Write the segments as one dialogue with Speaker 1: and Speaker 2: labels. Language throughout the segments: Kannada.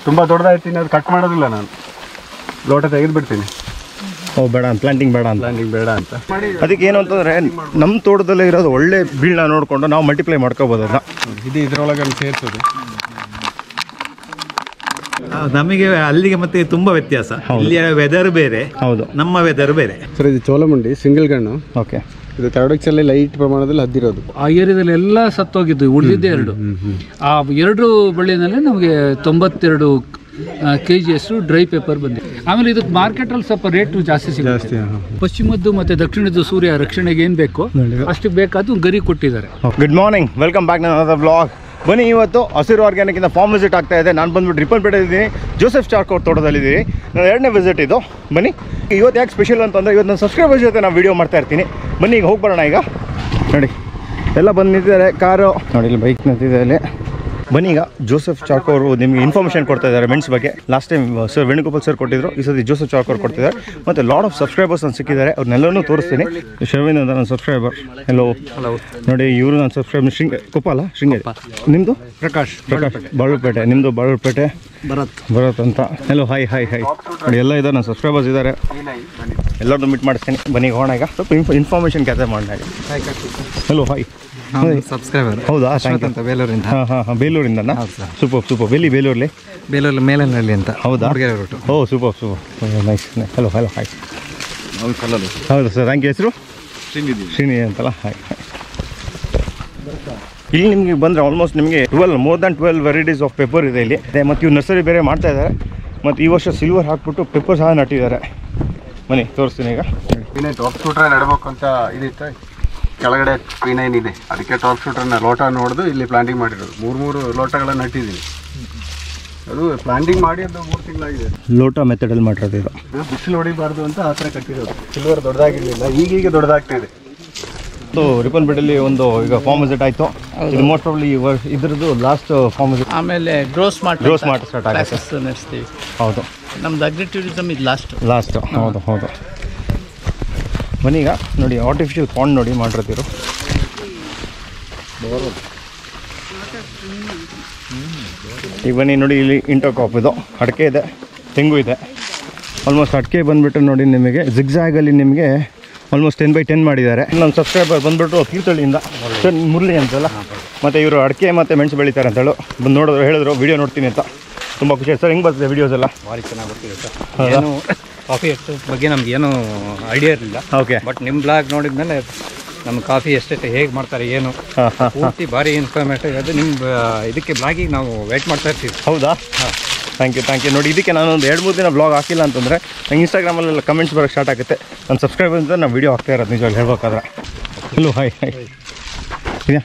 Speaker 1: ತುಂಬ ದೊಡ್ಡದಾಯ್ತೀನಿ ಅದು ಕಟ್ ಮಾಡೋದಿಲ್ಲ ನಾನು ಲೋಟ ತೆಗೆದು ಬಿಡ್ತೀನಿ
Speaker 2: ಓ ಬೇಡ ಅಂತ ಪ್ಲಾಂಟಿಂಗ್ ಬೇಡ ಅಂತ
Speaker 1: ಪ್ಲಾಂಟಿಂಗ್ ಬೇಡ ಅಂತ
Speaker 2: ಅದಕ್ಕೆ ಏನು ಅಂತಂದರೆ ನಮ್ಮ ತೋಟದಲ್ಲೇ ಇರೋದು ಒಳ್ಳೆ ಬೀಳನ್ನ ನೋಡಿಕೊಂಡು ನಾವು ಮಲ್ಟಿಪ್ಲೈ ಮಾಡ್ಕೋಬೋದು ಅದನ್ನ
Speaker 1: ಇದು ಇದ್ರೊಳಗೆ ಸೇರಿಸೋದು
Speaker 3: ನಮಗೆ ಅಲ್ಲಿಗೆ ಮತ್ತೆ ತುಂಬಾ ವ್ಯತ್ಯಾಸ ಇಲ್ಲಿಯ ವೆದರ್ ಬೇರೆ
Speaker 2: ಹೌದು
Speaker 3: ನಮ್ಮ ವೆದರ್ ಬೇರೆ
Speaker 1: ಸರ್ ಇದು ಚೋಲಮುಂಡಿ ಸಿಂಗಲ್ ಗಣ್ಣು
Speaker 2: ಓಕೆ
Speaker 1: ಇದು ತರಡಕ್ಸಲ್ಲಿ ಲೈಟ್ ಪ್ರಮಾಣದಲ್ಲಿ ಹದ್ದಿರೋದು
Speaker 4: ಆ ಏರಿಯಾದಲ್ಲಿ ಎಲ್ಲ ಸತ್ತೋಗಿದ್ದು ಉಳಿದಿದ್ದೆ ಎರಡು ಆ ಎರಡು ಬಳ್ಳಿನಲ್ಲಿ ನಮಗೆ ತೊಂಬತ್ತೆರಡು ಕೆ ಜಿಯಷ್ಟು ಡ್ರೈ ಪೇಪರ್ ಬಂದಿದೆ ಆಮೇಲೆ ಇದಕ್ಕೆ ಮಾರ್ಕೆಟಲ್ಲಿ ಸ್ವಲ್ಪ ರೇಟು ಜಾಸ್ತಿ ಸಿಗುತ್ತೆ ಪಶ್ಚಿಮದ್ದು ಮತ್ತು ದಕ್ಷಿಣದ್ದು ಸೂರ್ಯ ರಕ್ಷಣೆಗೆ ಏನು ಬೇಕೋ ಅಷ್ಟು ಬೇಕಾದ್ದು ಗರಿ ಕೊಟ್ಟಿದ್ದಾರೆ
Speaker 2: ಗುಡ್ ಮಾರ್ನಿಂಗ್ ವೆಲ್ಕಮ್ ಬ್ಯಾಕ್ ನನ್ನ ವ್ಲಾಗ್ ಬನ್ನಿ ಇವತ್ತು ಹಸಿರು ಆರ್ಗ್ಯಾನಿಕ್ ಇಂದ ಫಾರ್ಮ್ ವಿಸಿಟ್ ಆಗ್ತಾ ಇದೆ ನಾನು ಬಂದ್ಬಿಟ್ಟು ರಿಪನ್ ಇದ್ದೀನಿ ಜೋಸೆಫ್ ಚಾರ್ಕ್ ಅವ್ರ ತೋಟದಲ್ಲಿದ್ದೀನಿ ನಾನು ಎರಡನೇ ವಿಸಿಟ್ ಇದು ಬನ್ನಿ ಇವತ್ತು ಯಾಕೆ ಸ್ಪೆಷಲ್ ಅಂತಂದರೆ ಇವತ್ತು ನಾನು ಸಬ್ಸ್ಕ್ರೈಬರ್ಸ್ ಜೊತೆ ನಾನು ವೀಡಿಯೋ ಮಾಡ್ತಾ ಇರ್ತೀನಿ ಬನ್ನಿ ಈಗ ಹೋಗಿ ಬರೋಣ ಈಗ ನೋಡಿ ಎಲ್ಲ ಬಂದು ನಿಂತಿದ್ದಾರೆ ಕಾರು ನೋಡಿ ಇಲ್ಲಿ ಬೈಕ್ ನಿಂತಿದೆ ಇಲ್ಲಿ ಬನ್ನಿ ಈಗ ಜೋಸೆಫ್ ಚಾಕ್ ಅವರು ನಿಮಗೆ ಇನ್ಫಾರ್ಮೇಷನ್ ಕೊಡ್ತಾ ಇದ್ದಾರೆ ಮೆಣಸ್ ಬಗ್ಗೆ last time sir Venugopal sir ಕೊಟ್ಟಿದ್ರು ಈ ಸತಿ ಜೋಸೆಫ್ ಚಾಕ್ ಅವ್ರು ಕೊಡ್ತಿದ್ದಾರೆ ಮತ್ತು ಲಾಡ್ ಆಫ್ ಸಬ್ಸ್ಕ್ರೈಬರ್ಸ್ ನಾನು ಸಿಕ್ಕಿದ್ದಾರೆ ಅವ್ರನ್ನೆಲ್ಲನೂ ತೋರಿಸ್ತೀನಿ ಶರ್ವಿನ್ ಅಂತ ನನ್ನ ಸಬ್ಸ್ಕ್ರೈಬರ್ ಹೆಲೋ ನೋಡಿ ಇವರು ನನ್ನ ಸಬ್ಸ್ಕ್ರೈಬ್ ಶೃಂಗ ಕೊಪ್ಪಲ ಶೃಂಗೇರಿ ನಿಮ್ಮದು ಪ್ರಕಾಶ್ ಪ್ರಕಾಶ್ ಬಾಳುಪೇಟೆ ನಿಮ್ಮದು ಬಾಳುಪೇಟೆ ಭರತ್ ಭರತ್ ಅಂತ ಹೆಲೋ ಹಾಯ್ ಹಾಯ್ ಹಾಯ್ ನೋಡಿ ಎಲ್ಲ ಇದ್ದಾರೆ ನನ್ನ ಸಬ್ಸ್ಕ್ರೈಬರ್ಸ್ ಇದ್ದಾರೆ ಎಲ್ಲರನ್ನೂ ಮೀಟ್ ಮಾಡಿಸ್ತೀನಿ ಬನ್ನಿ ಹೋಗೋಣ ಈಗ ಸ್ವಲ್ಪ ಇನ್ಫ ಇನ್ಫಾರ್ಮೇಷನ್ ಕ್ಯಾಚರ್ ಮಾಡೋಣ ಹಲೋ ಹಾಯ್
Speaker 5: ಸಬ್ಸ್ಕ್ರೈಬರ್
Speaker 2: ಹೌದಾ ಥ್ಯಾಂಕ್ ಯು
Speaker 5: ಅಂತ ಬೇಲೂರಿಂದ
Speaker 2: ಹಾಂ ಹಾಂ ಹಾಂ ಬೇಲೂರಿಂದನಾ ಸೂಪರ್ ಸೂಪರ್ ಎಲ್ಲಿ ಬೇಲೂರಲ್ಲಿ
Speaker 5: ಬೇಲೂರು ಮೇಲನಹಳ್ಳಿ ಅಂತ
Speaker 2: ಹೌದಾ
Speaker 5: Mudigere route
Speaker 2: oh super super nice hello hello hi ಹೌದು ಸರ್ ಥ್ಯಾಂಕ್ ಯು ಹೆಸರು ಶ್ರೀನಿ ಅಂತಲ್ಲ ಹಾಯ್ ಇಲ್ಲಿ ನಿಮಗೆ ಬಂದರೆ ಆಲ್ಮೋಸ್ಟ್ ನಿಮಗೆ twelve more than twelve varieties of pepper ಇದೆ ಇಲ್ಲಿ ಅದೇ ಮತ್ತು ಇವು ನರ್ಸರಿ ಬೇರೆ ಮಾಡ್ತಾ ಇದ್ದಾರೆ ಮತ್ತು ಈ ವರ್ಷ ಸಿಲ್ವರ್ ಹಾಕ್ಬಿಟ್ಟು ಪೆಪ್ಪರ್ ಸಹ ನಟ್ಟಿದ್ದಾರೆ ಬನ್ನಿ ತೋರಿಸ್ತೀನಿ ಈಗ
Speaker 1: ಕ್ವೀನೈನ್ ಟಾಪ್ ಶೂಟ್ರೆ ನೆಡಬೇಕು ಅಂತ ಇದಿತ್ತು ಕೆಳಗಡೆ ಕ್ವೀನೈನ್ ಇದೆ ಅದಕ್ಕೆ ಟಾಪ್ ಶೂಟ್ರನ್ನ ಲೋಟ ನೋಡಿದು ಇಲ್ಲಿ ಪ್ಲಾಂಟಿಂಗ್ ಮಾಡಿರೋದು ಮೂರು ಮೂರು ಲೋಟಗಳನ್ನ ನಟ್ಟಿದ್ದೀನಿ ಅದು ಪ್ಲಾಂಟಿಂಗ್ ಮಾಡಿ ಅದು ಮೂರು ತಿಂಗಳಾಗಿದೆ
Speaker 2: ಲೋಟ ಮೆಥಡಲ್ಲಿ ಮಾಡಿರೋದು ಇದು
Speaker 1: ಇದು ಬಿಸಿಲು ಹೊಡಿಬಾರ್ದು ಅಂತ ಆ ಥರ ಕಟ್ಟಿರೋದು ಸಿಲ್ವರ್ ದೊಡ್ಡದಾಗಿರಲಿಲ್ಲ ಈಗೀಗ ದೊಡ್ಡದಾಗ್ತಾ ಇದೆ
Speaker 2: ಸೊ ರಿಪನ್ ಬೆಡಲ್ಲಿ ಒಂದು ಈಗ ಫಾರ್ಮ್ ವಿಸಿಟ್ ಆಯಿತು ಇದು ಮೋಸ್ಟ್ ಪ್ರಾಬ್ಲಿ ಇದ್ರದ್ದು ಲಾಸ್ಟ್ ಫಾರ್ಮ್ ವಿಸಿಟ್
Speaker 6: ಆಮೇಲೆ grows mart
Speaker 2: grow smart start ಆಗುತ್ತೆ
Speaker 6: ಕ್ಲಾಸಸ್ ನಡೆಸ್ತೀವಿ
Speaker 2: ಹೌದು
Speaker 6: ನಮ್ದು ಅಗ್ರಿ ಟೂರಿಸಮ್ ಇದು ಲಾಸ್ಟ್
Speaker 2: ಲಾಸ್ಟ್ ಹೌದು ಹೌದು ಬನ್ನಿ ಈಗ ನೋಡಿ ಆರ್ಟಿಫಿಷಿಯಲ್ ಪಾಂಡ್ ನೋಡಿ ಮಾಡಿರ್ತೀರು ಈಗ ಬನ್ನಿ ನೋಡಿ ಇಲ್ಲಿ ಇಂಟರ್ಕಾಪ್ ಇದು ಅಡಿಕೆ ಇದೆ ತೆಂಗು ಇದೆ ಆಲ್ಮೋಸ್ಟ್ ಅಡಿಕೆ ಬಂದುಬಿಟ್ಟು ನೋಡಿ ನಿಮಗೆ ಜಿಗ್ಜಾಗಲ್ಲಿ ನಿಮಗೆ ಆಲ್ಮೋಸ್ಟ್ ಟೆನ್ ಬೈ ಟೆನ್ ಮಾಡಿದ್ದಾರೆ ನಮ್ಮ ಸಬ್ಸ್ಕ್ರೈಬರ್ ಬಂದುಬಿಟ್ಟು ತೀರ್ಥಹಳ್ಳಿಯಿಂದ ಸರ್ ಮುರಳಿ ಅಂತಲ್ಲ ಮತ್ತು ಇವರು ಅಡಿಕೆ ಮತ್ತು ಮೆಣಸು ಬೆಳೀತಾರೆ ಅಂತೇಳು ಬಂದು ನೋಡಿದ್ರು ಹೇಳಿದ್ರು ವಿಡಿಯೋ ನೋಡ್ತೀನಿ ಅಂತ ತುಂಬ ಖುಷಿ ಆಯ್ತು ಸರ್ ಹೆಂಗೆ ಬರ್ತದೆ ವಿಡಿಯೋಸ್ ಎಲ್ಲ
Speaker 5: ಭಾರಿ ಚೆನ್ನಾಗಿ ಗೊತ್ತಿದೆ ಸರ್ ಏನು ಕಾಫಿ ಎಸ್ಟೇಟ್ ಬಗ್ಗೆ ನಮ್ಗೆ ಏನು ಐಡಿಯಾ ಇರಲಿಲ್ಲ
Speaker 2: ಓಕೆ
Speaker 5: ಬಟ್ ನಿಮ್ಮ ಬ್ಲಾಗ್ ನೋಡಿದ್ಮೇಲೆ ನಮ್ಮ ಕಾಫಿ ಎಸ್ಟೇಟ್ ಹೇಗೆ ಮಾಡ್ತಾರೆ ಏನು
Speaker 2: ಹಾಂ ಹಾಂ
Speaker 5: ಪೂರ್ತಿ ಭಾರಿ ಇನ್ಫಾರ್ಮೇಟಿವ್ ಅದು ನಿಮ್ಮ ಇದಕ್ಕೆ ಬ್ಲಾಗಿಗೆ ನಾವು ವೇಟ್ ಮಾಡ್ತಾ ಇರ್ತೀವಿ
Speaker 2: ಹೌದಾ ಥ್ಯಾಂಕ್ ಯು ಥ್ಯಾಂಕ್ ಯು ನೋಡಿ ಇದಕ್ಕೆ ನಾನು ಒಂದು ಎರಡು ಮೂರು ದಿನ ಬ್ಲಾಗ್ ಹಾಕಿಲ್ಲ ಅಂತಂದರೆ ನಂಗೆ ಇನ್ಸ್ಟಾಗ್ರಾಮಲ್ಲೆಲ್ಲ ಕಮೆಂಟ್ಸ್ ಬರೋಕ್ಕೆ ಸ್ಟಾರ್ಟ್ ಆಗುತ್ತೆ ನನ್ನ ಸಬ್ಸ್ಕ್ರೈಬರ್ ಅಂತ ನಾನು ವೀಡಿಯೋ ಹಾಕ್ತಾ ಇರೋದು ನಿಜವಾಗಿ ಹೇಳ್ಬೇಕಾದ್ರೆ ಹಲೋ ಹಾಯ್ ಹಾಯ್ ಇದೆಯಾ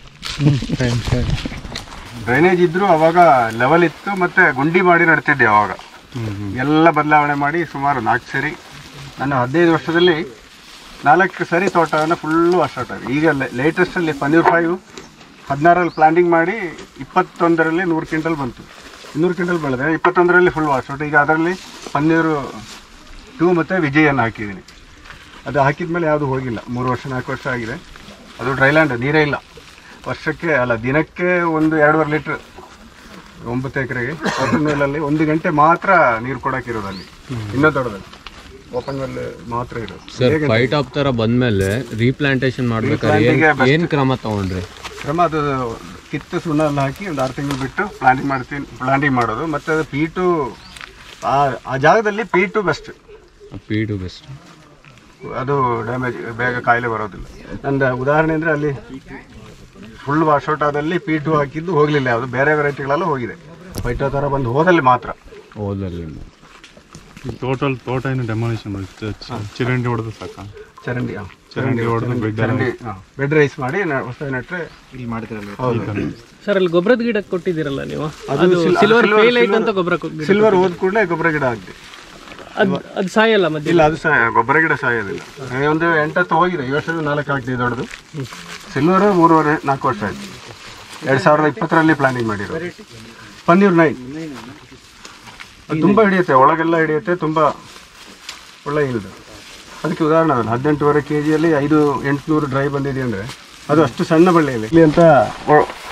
Speaker 1: ಡ್ರೈನೇಜ್ ಇದ್ರು ಅವಾಗ ಲೆವೆಲ್ ಇತ್ತು ಮತ್ತೆ ಗುಂಡಿ ಮಾಡಿ ನಡ್ತಿದ್ದೆ ಅವಾಗ ಎಲ್ಲ ಬದಲಾವಣೆ ಮಾಡಿ ಸುಮಾರು ನಾಲ್ಕು ಸರಿ ನನ್ನ ಹದಿನೈದು ವರ್ಷದಲ್ಲಿ ನಾಲ್ಕು ಸರಿ ತೋಟವನ್ನು ಫುಲ್ಲು ವಾಶೌಟ್ ಆಗಿದೆ ಈಗ ಲೇಟೆಸ್ಟಲ್ಲಿ ಪನ್ನೀರ್ ಫೈವ್ ಹದಿನಾರಲ್ಲಿ ಪ್ಲಾಂಟಿಂಗ್ ಮಾಡಿ ಇಪ್ಪತ್ತೊಂದರಲ್ಲಿ ನೂರು ಕ್ವಿಂಟಲ್ ಬಂತು ಇನ್ನೂರು ಕ್ವಿಂಟಲ್ ಬೆಳೆದೆ ಇಪ್ಪತ್ತೊಂದರಲ್ಲಿ ಫುಲ್ ವಾಶೌಟ್ ಈಗ ಅದರಲ್ಲಿ ಪನ್ನೀರು ಟೂ ಮತ್ತು ವಿಜಯನ್ನು ಹಾಕಿದ್ದೀನಿ ಅದು ಹಾಕಿದ ಮೇಲೆ ಯಾವುದು ಹೋಗಿಲ್ಲ ಮೂರು ವರ್ಷ ನಾಲ್ಕು ವರ್ಷ ಆಗಿದೆ ಅದು ಡ್ರೈಲ್ಯಾಂಡ್ ನೀರೇ ಇಲ್ಲ ವರ್ಷಕ್ಕೆ ಅಲ್ಲ ದಿನಕ್ಕೆ ಒಂದು ಎರಡೂವರೆ ಲೀಟ್ರ್ ಒಂಬತ್ತು ಎಕರೆಗೆ ಓಪನ್ ವೆಲ್ಲಲ್ಲಿ ಒಂದು ಗಂಟೆ ಮಾತ್ರ ನೀರು ಕೊಡೋಕ್ಕಿರೋದು ಅಲ್ಲಿ ಇನ್ನೂ ದೊಡ್ಡದಲ್ಲಿ ಓಪನ್ ವೆಲ್ ಮಾತ್ರ ಇರೋದು
Speaker 7: ಸರ್ ಫೈಟ್ ಆಫ್ ತರ ಬಂದ್ಮೇಲೆ ರೀಪ್ಲಾಂಟೇಶನ್ ಮಾಡ್ಬೇಕಾದ್ರೆ ಏನ್
Speaker 1: Replanting ಗೆ
Speaker 7: ಏನ್ ಕ್ರಮ ತಗೊಂಡ್ರಿ
Speaker 1: ಕ್ರಮ ಅದು ಕಿತ್ತು ಸುಣ್ಣ ಎಲ್ಲ ಹಾಕಿ ಒಂದು ಆರು ತಿಂಗಳು ಬಿಟ್ಟು ಪ್ಲಾಂಟಿಂಗ್ ಮಾಡ್ತೀನಿ ಪ್ಲಾಂಟಿಂಗ್ ಮಾಡೋದು ಮತ್ತು ಅದು ಪೀಟು ಆ ಆ ಜಾಗದಲ್ಲಿ ಪೀಟು ಬೆಸ್ಟ್
Speaker 7: ಪೀಡು ಬೆಸ್ಟ್
Speaker 1: ಅದು ಡ್ಯಾಮೇಜ್ ಬೇಗ ಕಾಯಿಲೆ ಬರೋದಿಲ್ಲ ನಂದು ಉದಾಹರಣೆ ಅಂದರೆ ಅಲ್ಲಿ ಫುಲ್ ವಾಶೌಟ್ ಆದಲ್ಲಿ ಪಿ ಟು ಹಾಕಿದ್ದು ಹೋಗಲಿಲ್ಲ ಯಾವುದು ಬೇರೆ ವೆರೈಟಿಗಳೆಲ್ಲ ಹೋಗಿದೆ ವೈಟ್ ಥರ ಬಂದು ಹೋದಲ್ಲಿ ಮಾತ್ರ
Speaker 7: ಹೋದಲ್ಲಿ
Speaker 8: ಟೋಟಲ್ ತೋಟ ಏನು ಡೆಮಾಲಿಷನ್ ಚಿರಂಡಿ ಹೊಡೆದು ಸಾಕ
Speaker 1: ಚರಂಡಿ ಹಾ.
Speaker 8: ಚರಂಡಿ ಹೊಡೆದು ಬೆಡ್
Speaker 1: ಚರಂಡಿ ಬೆಡ್ ರೈಸ್ ಮಾಡಿ ನ- ಹೊಸ ನೆಟ್ರೆ ಹೌದು
Speaker 6: ಸರ್ ಅಲ್ಲಿ ಗೊಬ್ಬರದ ಗಿಡ ಕೊಟ್ಟಿದ್ದೀರಲ್ಲ ನೀವು
Speaker 1: ಅದು
Speaker 6: ಅದು
Speaker 1: ಸಿಲ್-
Speaker 6: ಸಿಲ್ವರ್
Speaker 1: ಸಿಲ್ವರ್-
Speaker 6: ಫೇಲ್ ಆಯ್ತು ಅಂತ
Speaker 1: ಸಿಲ್ವರ್-
Speaker 6: ಗೊಬ್ಬರ ಕೊಟ್ಟಿದ್ದೀರಿ.
Speaker 1: ಸಿಲ್ವರ್ ಹೋದ ಕೂಡಲೇ ಗೊಬ್ಬರ ಗಿಡ ಆಗಿದೆ
Speaker 6: ಅದ್ ಅದು ಸಾಯಲ್ಲ ಮಧ್ಯೆ
Speaker 1: ಇಲ್ಲ ಅದು ಸಹ ಗೊಬ್ಬರ ಗಿಡ ಸಾಯೋದಿಲ್ಲ ಏ, ಒಂದು ಎಂಟತ್ತು ಹೋಗಿದೆ ಈ ವರ್ಷದ ನಾಲ್ಕು ಆಗ್ತಿದೆ ದೊಡ್ಡದು ಸಿಲ್ವರ್ ಮೂರುವರೆ ನಾಲ್ಕು ವರ್ಷ ಆಯ್ತು ಎರಡು ಸಾವಿರದ ಇಪ್ಪತ್ತರಲ್ಲಿ ಪ್ಲಾನಿಂಗ್ ಮಾಡಿರೋದು ಪನ್ನೀರ್ ನೈನ್ ಅದು ತುಂಬ ಹಿಡಿಯುತ್ತೆ ಒಳಗೆಲ್ಲ ಹಿಡಿಯುತ್ತೆ ತುಂಬ ಒಳ್ಳೆ ಇಲ್ದು ಅದಕ್ಕೆ ಉದಾಹರಣೆ ಅದಲ್ಲ ಹದಿನೆಂಟುವರೆ ಕೆ ಜಿಯಲ್ಲಿ ಐದು ಎಂಟುನೂರು ಡ್ರೈ ಬಂದಿದೆ ಅಂದರೆ ಅದು ಅಷ್ಟು ಸಣ್ಣ ಬಳ್ಳಿಯಲ್ಲಿ ಇಲ್ಲಿ ಅಂತ ಒ-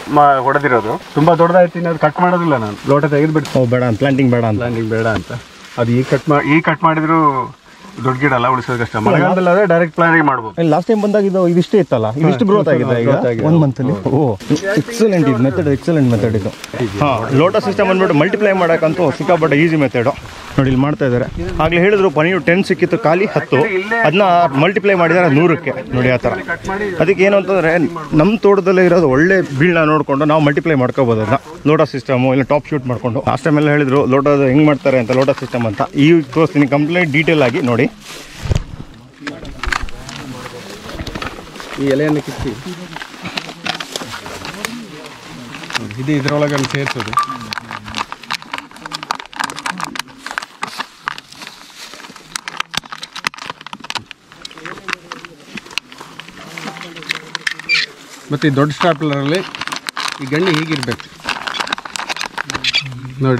Speaker 1: ಮಾ- ಹೊಡೆದಿರೋದು ತುಂಬಾ ದೊಡ್ಡದಾಯ್ತು ಇನ್ನು ಅದು ಕಟ್ ಮಾಡೋದಿಲ್ಲ ನಾನು ಲೋಟ ತೆಗೆದ್ಬಿಟ್ಟು
Speaker 2: ಓ ಬೇಡ ಪ್ಲಾಂಟಿಂಗ್ ಬೇಡ ಅಂತ
Speaker 1: ಪ್ಲಾಂಟಿಂಗ್ ಬೇಡ ಅಂತ ಅದು ಈಗ ಕಟ್ ಮಾಡಿ ಈಗ ಕಟ್ ಮಾಡಿದ್ರು ದೊಡ್ಡ ಗಿಡ ಅಲ್ಲ ಉಳಿಸೋದು ಕಷ್ಟ ಮಳೆಗಾಲದಲ್ಲಿ ಆದ್ರೆ ಡೈರೆಕ್ಟ್ ಪ್ಲಾಂಟಿಂಗ್ ಮಾಡ್ಬೋದು
Speaker 2: ಲಾಸ್ಟ್ ಟೈಮ್ ಬಂದಾಗ ಇದು ಇದಿಷ್ಟೇ ಇತ್ತಲ್ಲ ಇದಿಷ್ಟು ಗ್ರೋತ್ ಆಗಿದೆ ಈಗ
Speaker 1: growth ಆಗಿದೆ.
Speaker 2: ಒನ್ ಮಂತಲ್ಲಿ ಓ ಎಕ್ಸಲೆಂಟ್ ಇದು ಮೆಥಡ್ ಎಕ್ಸಲೆಂಟ್ ಮೆಥಡ್ ಇದು ಹಾಂ ಲೋಟ ಸಿಸ್ಟಮ್ ಅಂದ್ಬಿಟ್ಟು ಮಲ್ಟಿಪ್ಲೈ ಮಾಡೋಕ್ಕಂತೂ ಸಿಕ್ಕಾಪಟ್ಟೆ ಈಸಿ ಮೆಥಡು ನೋಡಿ ಇಲ್ಲಿ ಮಾಡ್ತಾ ಇದ್ದಾರೆ ಆಗಲೇ ಹೇಳಿದ್ರು ಪನೀರು ಟೆನ್ ಸಿಕ್ಕಿತ್ತು ಖಾಲಿ ಹತ್ತು ಅದನ್ನ ಮಲ್ಟಿಪ್ಲೈ ಮಾಡಿದ್ದಾರೆ ನೂರಕ್ಕೆ ನೋಡಿ ಆ ಥರ ಅದಕ್ಕೆ ಏನು ಅಂತಂದರೆ ನಮ್ಮ ತೋಟದಲ್ಲೇ ಇರೋದು ಒಳ್ಳೆ ಬೀಳ್ನ ನೋಡಿಕೊಂಡು ನಾವು ಮಲ್ಟಿಪ್ಲೈ ಮಾಡ್ಕೋಬೋದು ಅದನ್ನ ಲೋಟ ಸಿಸ್ಟಮು ಇಲ್ಲ ಟಾಪ್ ಶೂಟ್ ಮಾಡಿಕೊಂಡು ಲಾಸ್ಟ್ ಟೈಮ್ ಎಲ್ಲ ಹೇಳಿದ್ರು ಲೋಟದ ಹೆಂಗೆ ಮಾಡ್ತಾರೆ ಅಂತ ಲೋಟ ಸಿಸ್ಟಮ್ ಅಂತ ಈ ತೋರಿಸ್ತೀನಿ ಕಂಪ್ಲೀಟ್ ಡೀಟೇಲ್ ಆಗಿ ನೋಡಿ
Speaker 1: ಈ ಎಲೆಯನ್ನು ಕಿತ್ತಿ ಇದು ಇದರೊಳಗೆ ಸೇರಿಸೋದು ಮತ್ತು ಈ ದೊಡ್ಡ ಸ್ಟಾಪ್ಲರಲ್ಲಿ ಈ ಗಣ್ಣಿ ಹೀಗಿರ್ಬೇಕು ನೋಡಿ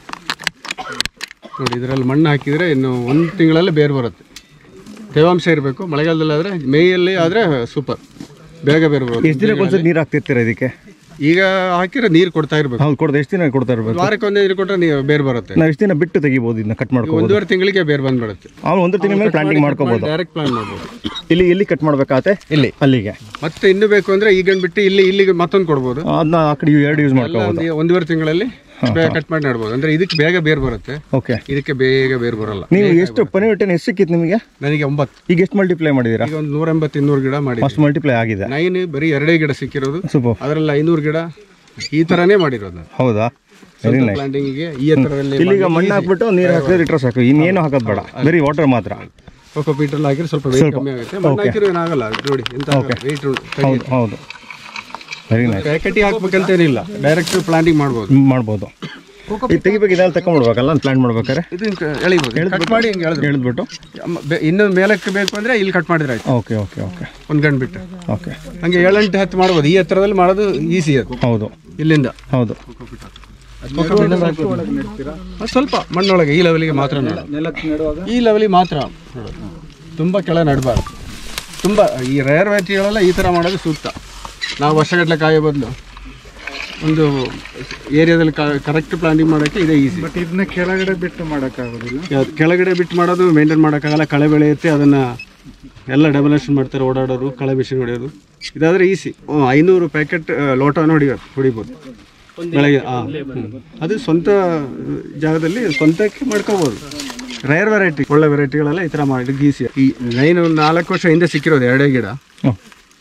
Speaker 1: ನೋಡಿ ಇದರಲ್ಲಿ ಮಣ್ಣು ಹಾಕಿದರೆ ಇನ್ನು ಒಂದು ತಿಂಗಳಲ್ಲಿ ಬೇರು ಬರುತ್ತೆ ತೇವಾಂಶ ಇರಬೇಕು ಮಳೆಗಾಲದಲ್ಲಿ ಆದರೆ ಮೇಯಲ್ಲಿ ಆದರೆ ಸೂಪರ್ ಬೇಗ ಬೇರೆ ಬರುತ್ತೆ
Speaker 2: ಎಷ್ಟು ದಿನಕ್ಕೆ ಒಂದ್ಸತಿ ನೀರು ಹಾಕ್ತಿರ್ತೀರಾ ಇದಕ್ಕೆ
Speaker 1: ಈಗ ಹಾಕಿದ್ರೆ ನೀರು ಕೊಡ್ತಾ ಇರಬೇಕು
Speaker 2: ಹೌದು ಕೊಡ್ದು ಎಷ್ಟು ದಿನ ಕೊಡ್ತಾ ಇರ್ಬೇಕು
Speaker 1: ವಾರಕ್ಕೆ ಒಂದೇ ನೀರು ಕೊಟ್ಟರೆ ನೀವು ಬೇರೆ ಬರುತ್ತೆ
Speaker 2: ನಾವು ಎಷ್ಟು ದಿನ ಬಿಟ್ಟು ತೆಗಿಬೋದು ಇದನ್ನ ಕಟ್ ಮಾಡ್ಕೋಬೋದು
Speaker 1: ಒಂದೂವರೆ ತಿಂಗಳಿಗೆ ಬೇರೆ ಬಂದ್ಬಿಡುತ್ತೆ
Speaker 2: ಅವ್ನು ಒಂದು ತಿಂಗಳ ಮೇಲೆ ಪ್ಲಾಂಟಿಂಗ್ ಮಾಡ್ಕೋಬೋದು
Speaker 1: ಡೈರೆಕ್ಟ್ ಪ್ಲಾನ್ ಮಾಡ್ಬೋದು
Speaker 2: ಇಲ್ಲಿ ಎಲ್ಲಿ ಕಟ್ ಮಾಡ್ಬೇಕಾಗತ್ತೆ ಇಲ್ಲಿ ಅಲ್ಲಿಗೆ
Speaker 1: ಮತ್ತೆ ಇನ್ನು ಬೇಕು ಅಂದ್ರೆ ಈಗ ಬಿಟ್ಟು ಇಲ್ಲಿ ಇಲ್ಲಿಗೆ ಮತ್ತೊಂದು ಕೊಡ್ಬೋದು
Speaker 2: ಅದನ್ನ ಆ ಕಡೆ ಎರಡು ಯೂಸ್
Speaker 1: ಎಲ್ಲ
Speaker 2: ಮಾಡ್ಕೋಬೋದು
Speaker 1: ಒಂದು ಒಂದೂವರೆ ತಿಂಗಳಲ್ಲಿ ಕಟ್ ಮಾಡಿ ನಡ್ಬೋದು ಅಂದ್ರೆ ಇದಕ್ಕೆ ಬೇಗ ಬೇರೆ ಬರುತ್ತೆ
Speaker 2: ಓಕೆ
Speaker 1: ಇದಕ್ಕೆ ಬೇಗ ಬೇರೆ ಬರಲ್ಲ
Speaker 2: ನೀವು ಎಷ್ಟು ಪನಿವಟ್ಟೆನ ಎಷ್ಟು ಸಿಕ್ಕಿತ್ತು ನಿಮಗೆ
Speaker 1: ನನಗೆ ಒಂಬತ್ತು
Speaker 2: ಈಗ ಎಷ್ಟು ಮಲ್ಟಿಪ್ಲೈ ಮಾಡಿದ್ದೀರಾ
Speaker 1: ಈಗ ಒಂದು ನೂರ ಎಂಬತ್ತು ಇನ್ನೂರು ಗಿಡ ಮಾಡಿ
Speaker 2: ಅಷ್ಟು ಮಲ್ಟಿಪ್ಲೈ ಆಗಿದೆ
Speaker 1: ನೈನ್ ಬರೀ ಎರಡೇ ಗಿಡ ಸಿಕ್ಕಿರೋದು
Speaker 2: ಸೂಪರ್
Speaker 1: ಅದರಲ್ಲಿ ಐನೂರು ಗಿಡ ಈ ತರನೇ ಮಾಡಿರೋದು ನಾನು.
Speaker 2: ಹೌದಾ ವೆರಿ ನೈಸ್
Speaker 1: ಪ್ಲಾಂಟಿಂಗಿಗೆ ಈ ಥರದಲ್ಲಿ
Speaker 2: ಇಲ್ಲಿಗ ಮಣ್ಣು ಹಾಕ್ಬಿಟ್ಟು ನೀರು ಹಾಕಿದ್ರೆ ಇಟ್ಟರೆ ಸಾಕು ಇನ್ನೇನು ಹಾಕೋದು ಬೇಡ ಬರೀ ವಾಟರ್ ಮಾತ್ರ
Speaker 1: ಕೋಕೋ ಪೀಟಲ್ಲಿ ಹಾಕಿದ್ರೆ ಸ್ವಲ್ಪ ವೇಟ್ ಕಮ್ಮಿ ಆಗುತ್ತೆ ಮಣ್ಣು ಹಾಕಿದ್ರೆ ಏನಾಗಲ್ಲ ನೋಡಿ ಎಂತ ವೆಯ್ಟ್
Speaker 2: ಹೌದು ಹೌದು ವೆರಿ ನೈಸ್
Speaker 1: ಪ್ಯಾಕೆಟಿಗೆ ಹಾಕ್ಬೇಕಂತ ಏನಿಲ್ಲ ಡೈರೆಕ್ಟ್ ಪ್ಲಾಂಟಿಂಗ್ ಮಾಡ್ಬೋದು
Speaker 2: ಮಾಡ್ಬೋದು ಈಗ ತೆಗಿಬೇಕು ಇದೆಲ್ಲ ತಗೊಂಡ್ಬಿಡ್ಬೇಕಲ್ಲ ಪ್ಲಾಂಟ್ ಮಾಡ್ಬೇಕಾದ್ರೆ
Speaker 1: ಇದು ಎಳಿಬೋದು ಕಟ್ ಮಾಡಿ ಹಿಂಗೆ ಎಳೆದು
Speaker 2: ಹೇಳಿದ್ಬಿಟ್ಟು
Speaker 1: ಇನ್ನು ಮೇಲಕ್ಕೆ ಬೇಕು ಅಂದ್ರೆ ಇಲ್ಲಿ ಕಟ್ ಮಾಡಿದ್ರೆ ಆಯ್ತು
Speaker 2: ಓಕೆ ಓಕೆ ಓಕೆ
Speaker 1: ಒಂದು ಗಂಟು ಬಿಟ್ಟು
Speaker 2: ಓಕೆ
Speaker 1: ಹಂಗೆ ಏಳೆಂಟು ಹತ್ತು ಮಾಡ್ಬೋದು ಈ ಎತ್ತರದಲ್ಲಿ ಮಾಡೋದು ಈಸಿ ಅದು
Speaker 2: ಹೌದು
Speaker 1: ಇಲ್ಲಿಂದ
Speaker 2: ಹೌದು
Speaker 1: ಅದು ಸ್ವಲ್ಪ ಮಣ್ಣೊಳಗೆ ಈ ಲೆವೆಲಿಗೆ ಮಾತ್ರ ನೆಲಕ್ಕೆ ಈ ಲೆವೆಲಿಗೆ ಮಾತ್ರ ನೆಡೋದು. ತುಂಬ ಕೆಳ ನಡಬಾರ್ದು ತುಂಬ ಈ ರೇರ್ ವೆರೈಟಿಗಳೆಲ್ಲ ಈ ಥರ ಮಾಡೋದು ಸೂಕ್ತ ನಾವು ವರ್ಷಗಟ್ಟಲೆ ಕಾಯೋ ಬದಲು ಒಂದು ಏರಿಯಾದಲ್ಲಿ ಕರೆಕ್ಟ್ ಪ್ಲಾನಿಂಗ್ ಮಾಡೋಕ್ಕೆ ಇದೇ ಈಸಿ
Speaker 8: ಬಟ್ ಇದನ್ನ ಕೆಳಗಡೆ ಬಿಟ್ಟು ಮಾಡೋಕ್ಕಾಗೋದಿಲ್ಲ
Speaker 1: ಯಾವ್ದು ಕೆಳಗಡೆ ಬಿಟ್ಟು ಮಾಡೋದು ಮೇಂಟೈನ್ ಮಾಡೋಕ್ಕಾಗಲ್ಲ ಕಳೆ ಬೆಳೆಯುತ್ತೆ ಅದನ್ನು ಎಲ್ಲ ಡೆವಲೇಷನ್ ಮಾಡ್ತಾರೆ ಓಡಾಡೋರು ಕಳೆ ಮಿಷಿನ್ ಹೊಡೆಯೋದು ಇದಾದರೆ ಈಸಿ ಐನೂರು ಪ್ಯಾಕೆಟ್ ಲೋಟವನ್ನು ಹೊಡಿಯೋದು ಹೊಡಿಬೋದು ಬೆಳಗ್ಗೆ ಹಾಂ ಅದು ಸ್ವಂತ ಜಾಗದಲ್ಲಿ ಸ್ವಂತಕ್ಕೆ ಮಾಡ್ಕೋಬೋದು ರೇರ್ ವೆರೈಟಿ ಒಳ್ಳೆ ವೆರೈಟಿಗಳೆಲ್ಲ ಈ ಥರ ಮಾಡಿದ್ದು ಈಸಿ ಈ ನೈನ್ ಒಂದು ನಾಲ್ಕು ವರ್ಷ ಹಿಂದೆ ಸಿಕ್ಕಿರೋದು ಎರಡೇ ಗಿಡ
Speaker 2: ಹ್ಮ್.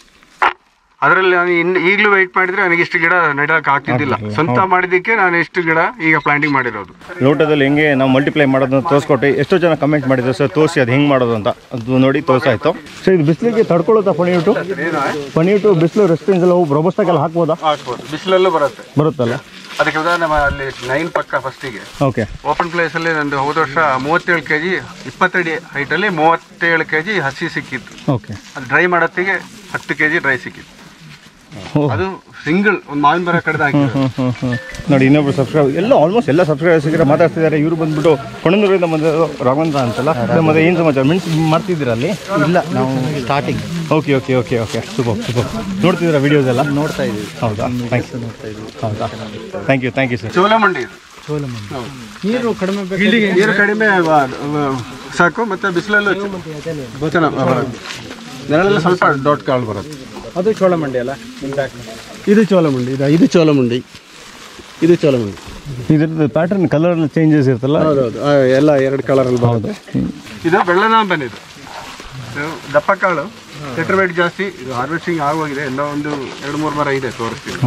Speaker 1: ಅದರಲ್ಲಿ ನಾನು ಇನ್ನು ಈಗಲೂ ವೆಯ್ಟ್ ಮಾಡಿದ್ರೆ ನನಗೆ ಇಷ್ಟು ಗಿಡ ನೆಡಕ್ಕೆ ಆಗ್ತಿದ್ದಿಲ್ಲ ಸ್ವಂತ ಮಾಡಿದ್ದಕ್ಕೆ ನಾನು ಇಷ್ಟು ಗಿಡ ಈಗ ಪ್ಲಾಂಟಿಂಗ್ ಮಾಡಿರೋದು
Speaker 2: ಲೋಟದಲ್ಲಿ ಹೆಂಗೆ ನಾವು ಮಲ್ಟಿಪ್ಲೈ ಮಾಡೋದನ್ನ ತೋರಿಸ್ಕೊಟ್ಟು ಎಷ್ಟೋ ಜನ ಕಮೆಂಟ್ ಮಾಡಿದ್ರು ಸರ್ ತೋರಿಸಿ ಅದು ಹೆಂಗೆ ಮಾಡೋದು ಅಂತ ಅದು ನೋಡಿ ತೋರಿಸಾಯ್ತು ಸರ್ ಇದು ಬಿಸಿಲಿಗೆ ತಡ್ಕೊಳ್ಳುತ್ತಾ ಪನೀಟು ಪನೀಟು ಬಿಸಿಲು ರೆಸ್ಪಿನ್ಸ್ ಎಲ್ಲ ಹೋಗಿ ರೊಬಸ್ಟಾಗೆಲ್ಲ ಹಾಕ್ಬೋದಾ
Speaker 1: ಹಾಕ್ಬೋದು ಬಿಸಿಲಲ್ಲೂ ಬರುತ್ತೆ
Speaker 2: ಬರುತ್ತಲ್ಲ
Speaker 1: ಅದಕ್ಕೆ ಉದಾಹರಣೆ ಮ- ಅಲ್ಲಿ ನೈನ್ ಪಕ್ಕ ಫಸ್ಟಿಗೆ
Speaker 2: ಓಕೆ
Speaker 1: ಓಪನ್ ಪ್ಲೇಸಲ್ಲಿ ನಂದು ಹೋದ ವರ್ಷ ಮೂವತ್ತೇಳು ಕೆ ಜಿ ಇಪ್ಪತ್ತಡಿ ಹೈಟಲ್ಲಿ ಮೂವತ್ತೇಳು ಕೆ ಜಿ ಹಸಿ ಸಿಕ್ಕಿತ್ತು
Speaker 2: ಓಕೆ
Speaker 1: ಅದು ಡ್ರೈ ಮಾಡೋತ್ತಿಗೆ ಹತ್ತು ಕೆ ಜಿ ಡ್ರೈ ಸಿಕ್ಕಿತ್ತು
Speaker 2: ಓ.
Speaker 1: ಅದು ಸಿಂಗಲ್ ಒಂದು ಮಾವಿನ ಮರ ಕಡ್ದು ಹಾಕಿ
Speaker 2: ಹ್ಞೂ ಹ್ಞೂ ಹ್ಞೂ ನೋಡಿ ಇನ್ನೊಬ್ರು ಸಬ್ಸ್ಕ್ರೈಬ್ ಎಲ್ಲ ಆಲ್ಮೋಸ್ಟ್ ಎಲ್ಲ ಸಬ್ಸ್ಕ್ರೈಬರ್ ಸಿಕ್ಕರೆ ಮಾತಾಡ್ತಿದ್ದಾರೆ ಇವರು ಬಂದ್ಬಿಟ್ಟು ಕೊಣಂದೂರಿಂದ ಬಂದಿರೋ ರಾಘವೇಂದ್ರ ಅಂತಲ್ಲ ಮತ್ತೆ ಏನು ಸಮಾಚಾರ ಮೆಣಸು ಮಾಡ್ತಿದ್ದೀರಾ ಅಲ್ಲಿ
Speaker 5: ಇಲ್ಲ ನಾವು starting
Speaker 2: okay okay okay okay super super ನೋಡ್ತಿದ್ದೀರಾ ವಿಡಿಯೋಸ್ ಎಲ್ಲ
Speaker 5: ನೋಡ್ತಾ ಇದ್ದೀವಿ
Speaker 2: ಹೌದಾ ಥ್ಯಾಂಕ್ಸ್
Speaker 5: ನೋಡ್ತಾ ಇದ್ದೀವಿ
Speaker 2: ಹೌದಾ thank you thank you sir
Speaker 1: ಚೋಲಮಂಡಿ ಇದು
Speaker 5: ನೀರು ಕಡಿಮೆ
Speaker 1: ನೀರು ಕಡಿಮೆ ವ- ವ- ಸಾಕು ಮತ್ತೆ ಬಿಸಿಲಲ್ಲೂ ಚೆನ್ನಾಗಿ ಬರುತ್ತೆ ನೆರಳಲ್ಲಿ ಸ್ವಲ್ಪ ದೊಡ್ಡ ಕಾಳು ಬರುತ್ತೆ
Speaker 5: ಅದು ಚೋಳಮಂಡಿ ಅಲ್ಲ
Speaker 1: ಇದು ಚೋಲಮುಂಡಿ ಇದು ಇದು ಚೋಲಮುಂಡಿ ಇದು ಚೋಲಮುಂಡಿ
Speaker 2: ಇದ್ರದ್ದು ಪ್ಯಾಟರ್ನ್ ಕಲರ್ ಚೇಂಜಸ್ ಇರ್ತಲ್ಲ
Speaker 1: ಹೌದೌದು ಆ, ಎಲ್ಲ ಎರಡು ಕಲರಲ್ಲಿ ಬರುತ್ತೆ ಇದು ಬೆಳ್ಳನಾಂಬನ್ ಇದು ಇದು ದಪ್ಪ ಕಾಳು ಸೆಟರ್ ವೇಟ್ ಜಾಸ್ತಿ ಇದು ಹಾರ್ವೆಸ್ಟಿಂಗ್ ಆಗೋಗಿದೆ ಎಲ್ಲ ಒಂದು ಎರಡು ಮೂರು ಮರ ಇದೆ ತೋರಿಸ್ತೀವಿ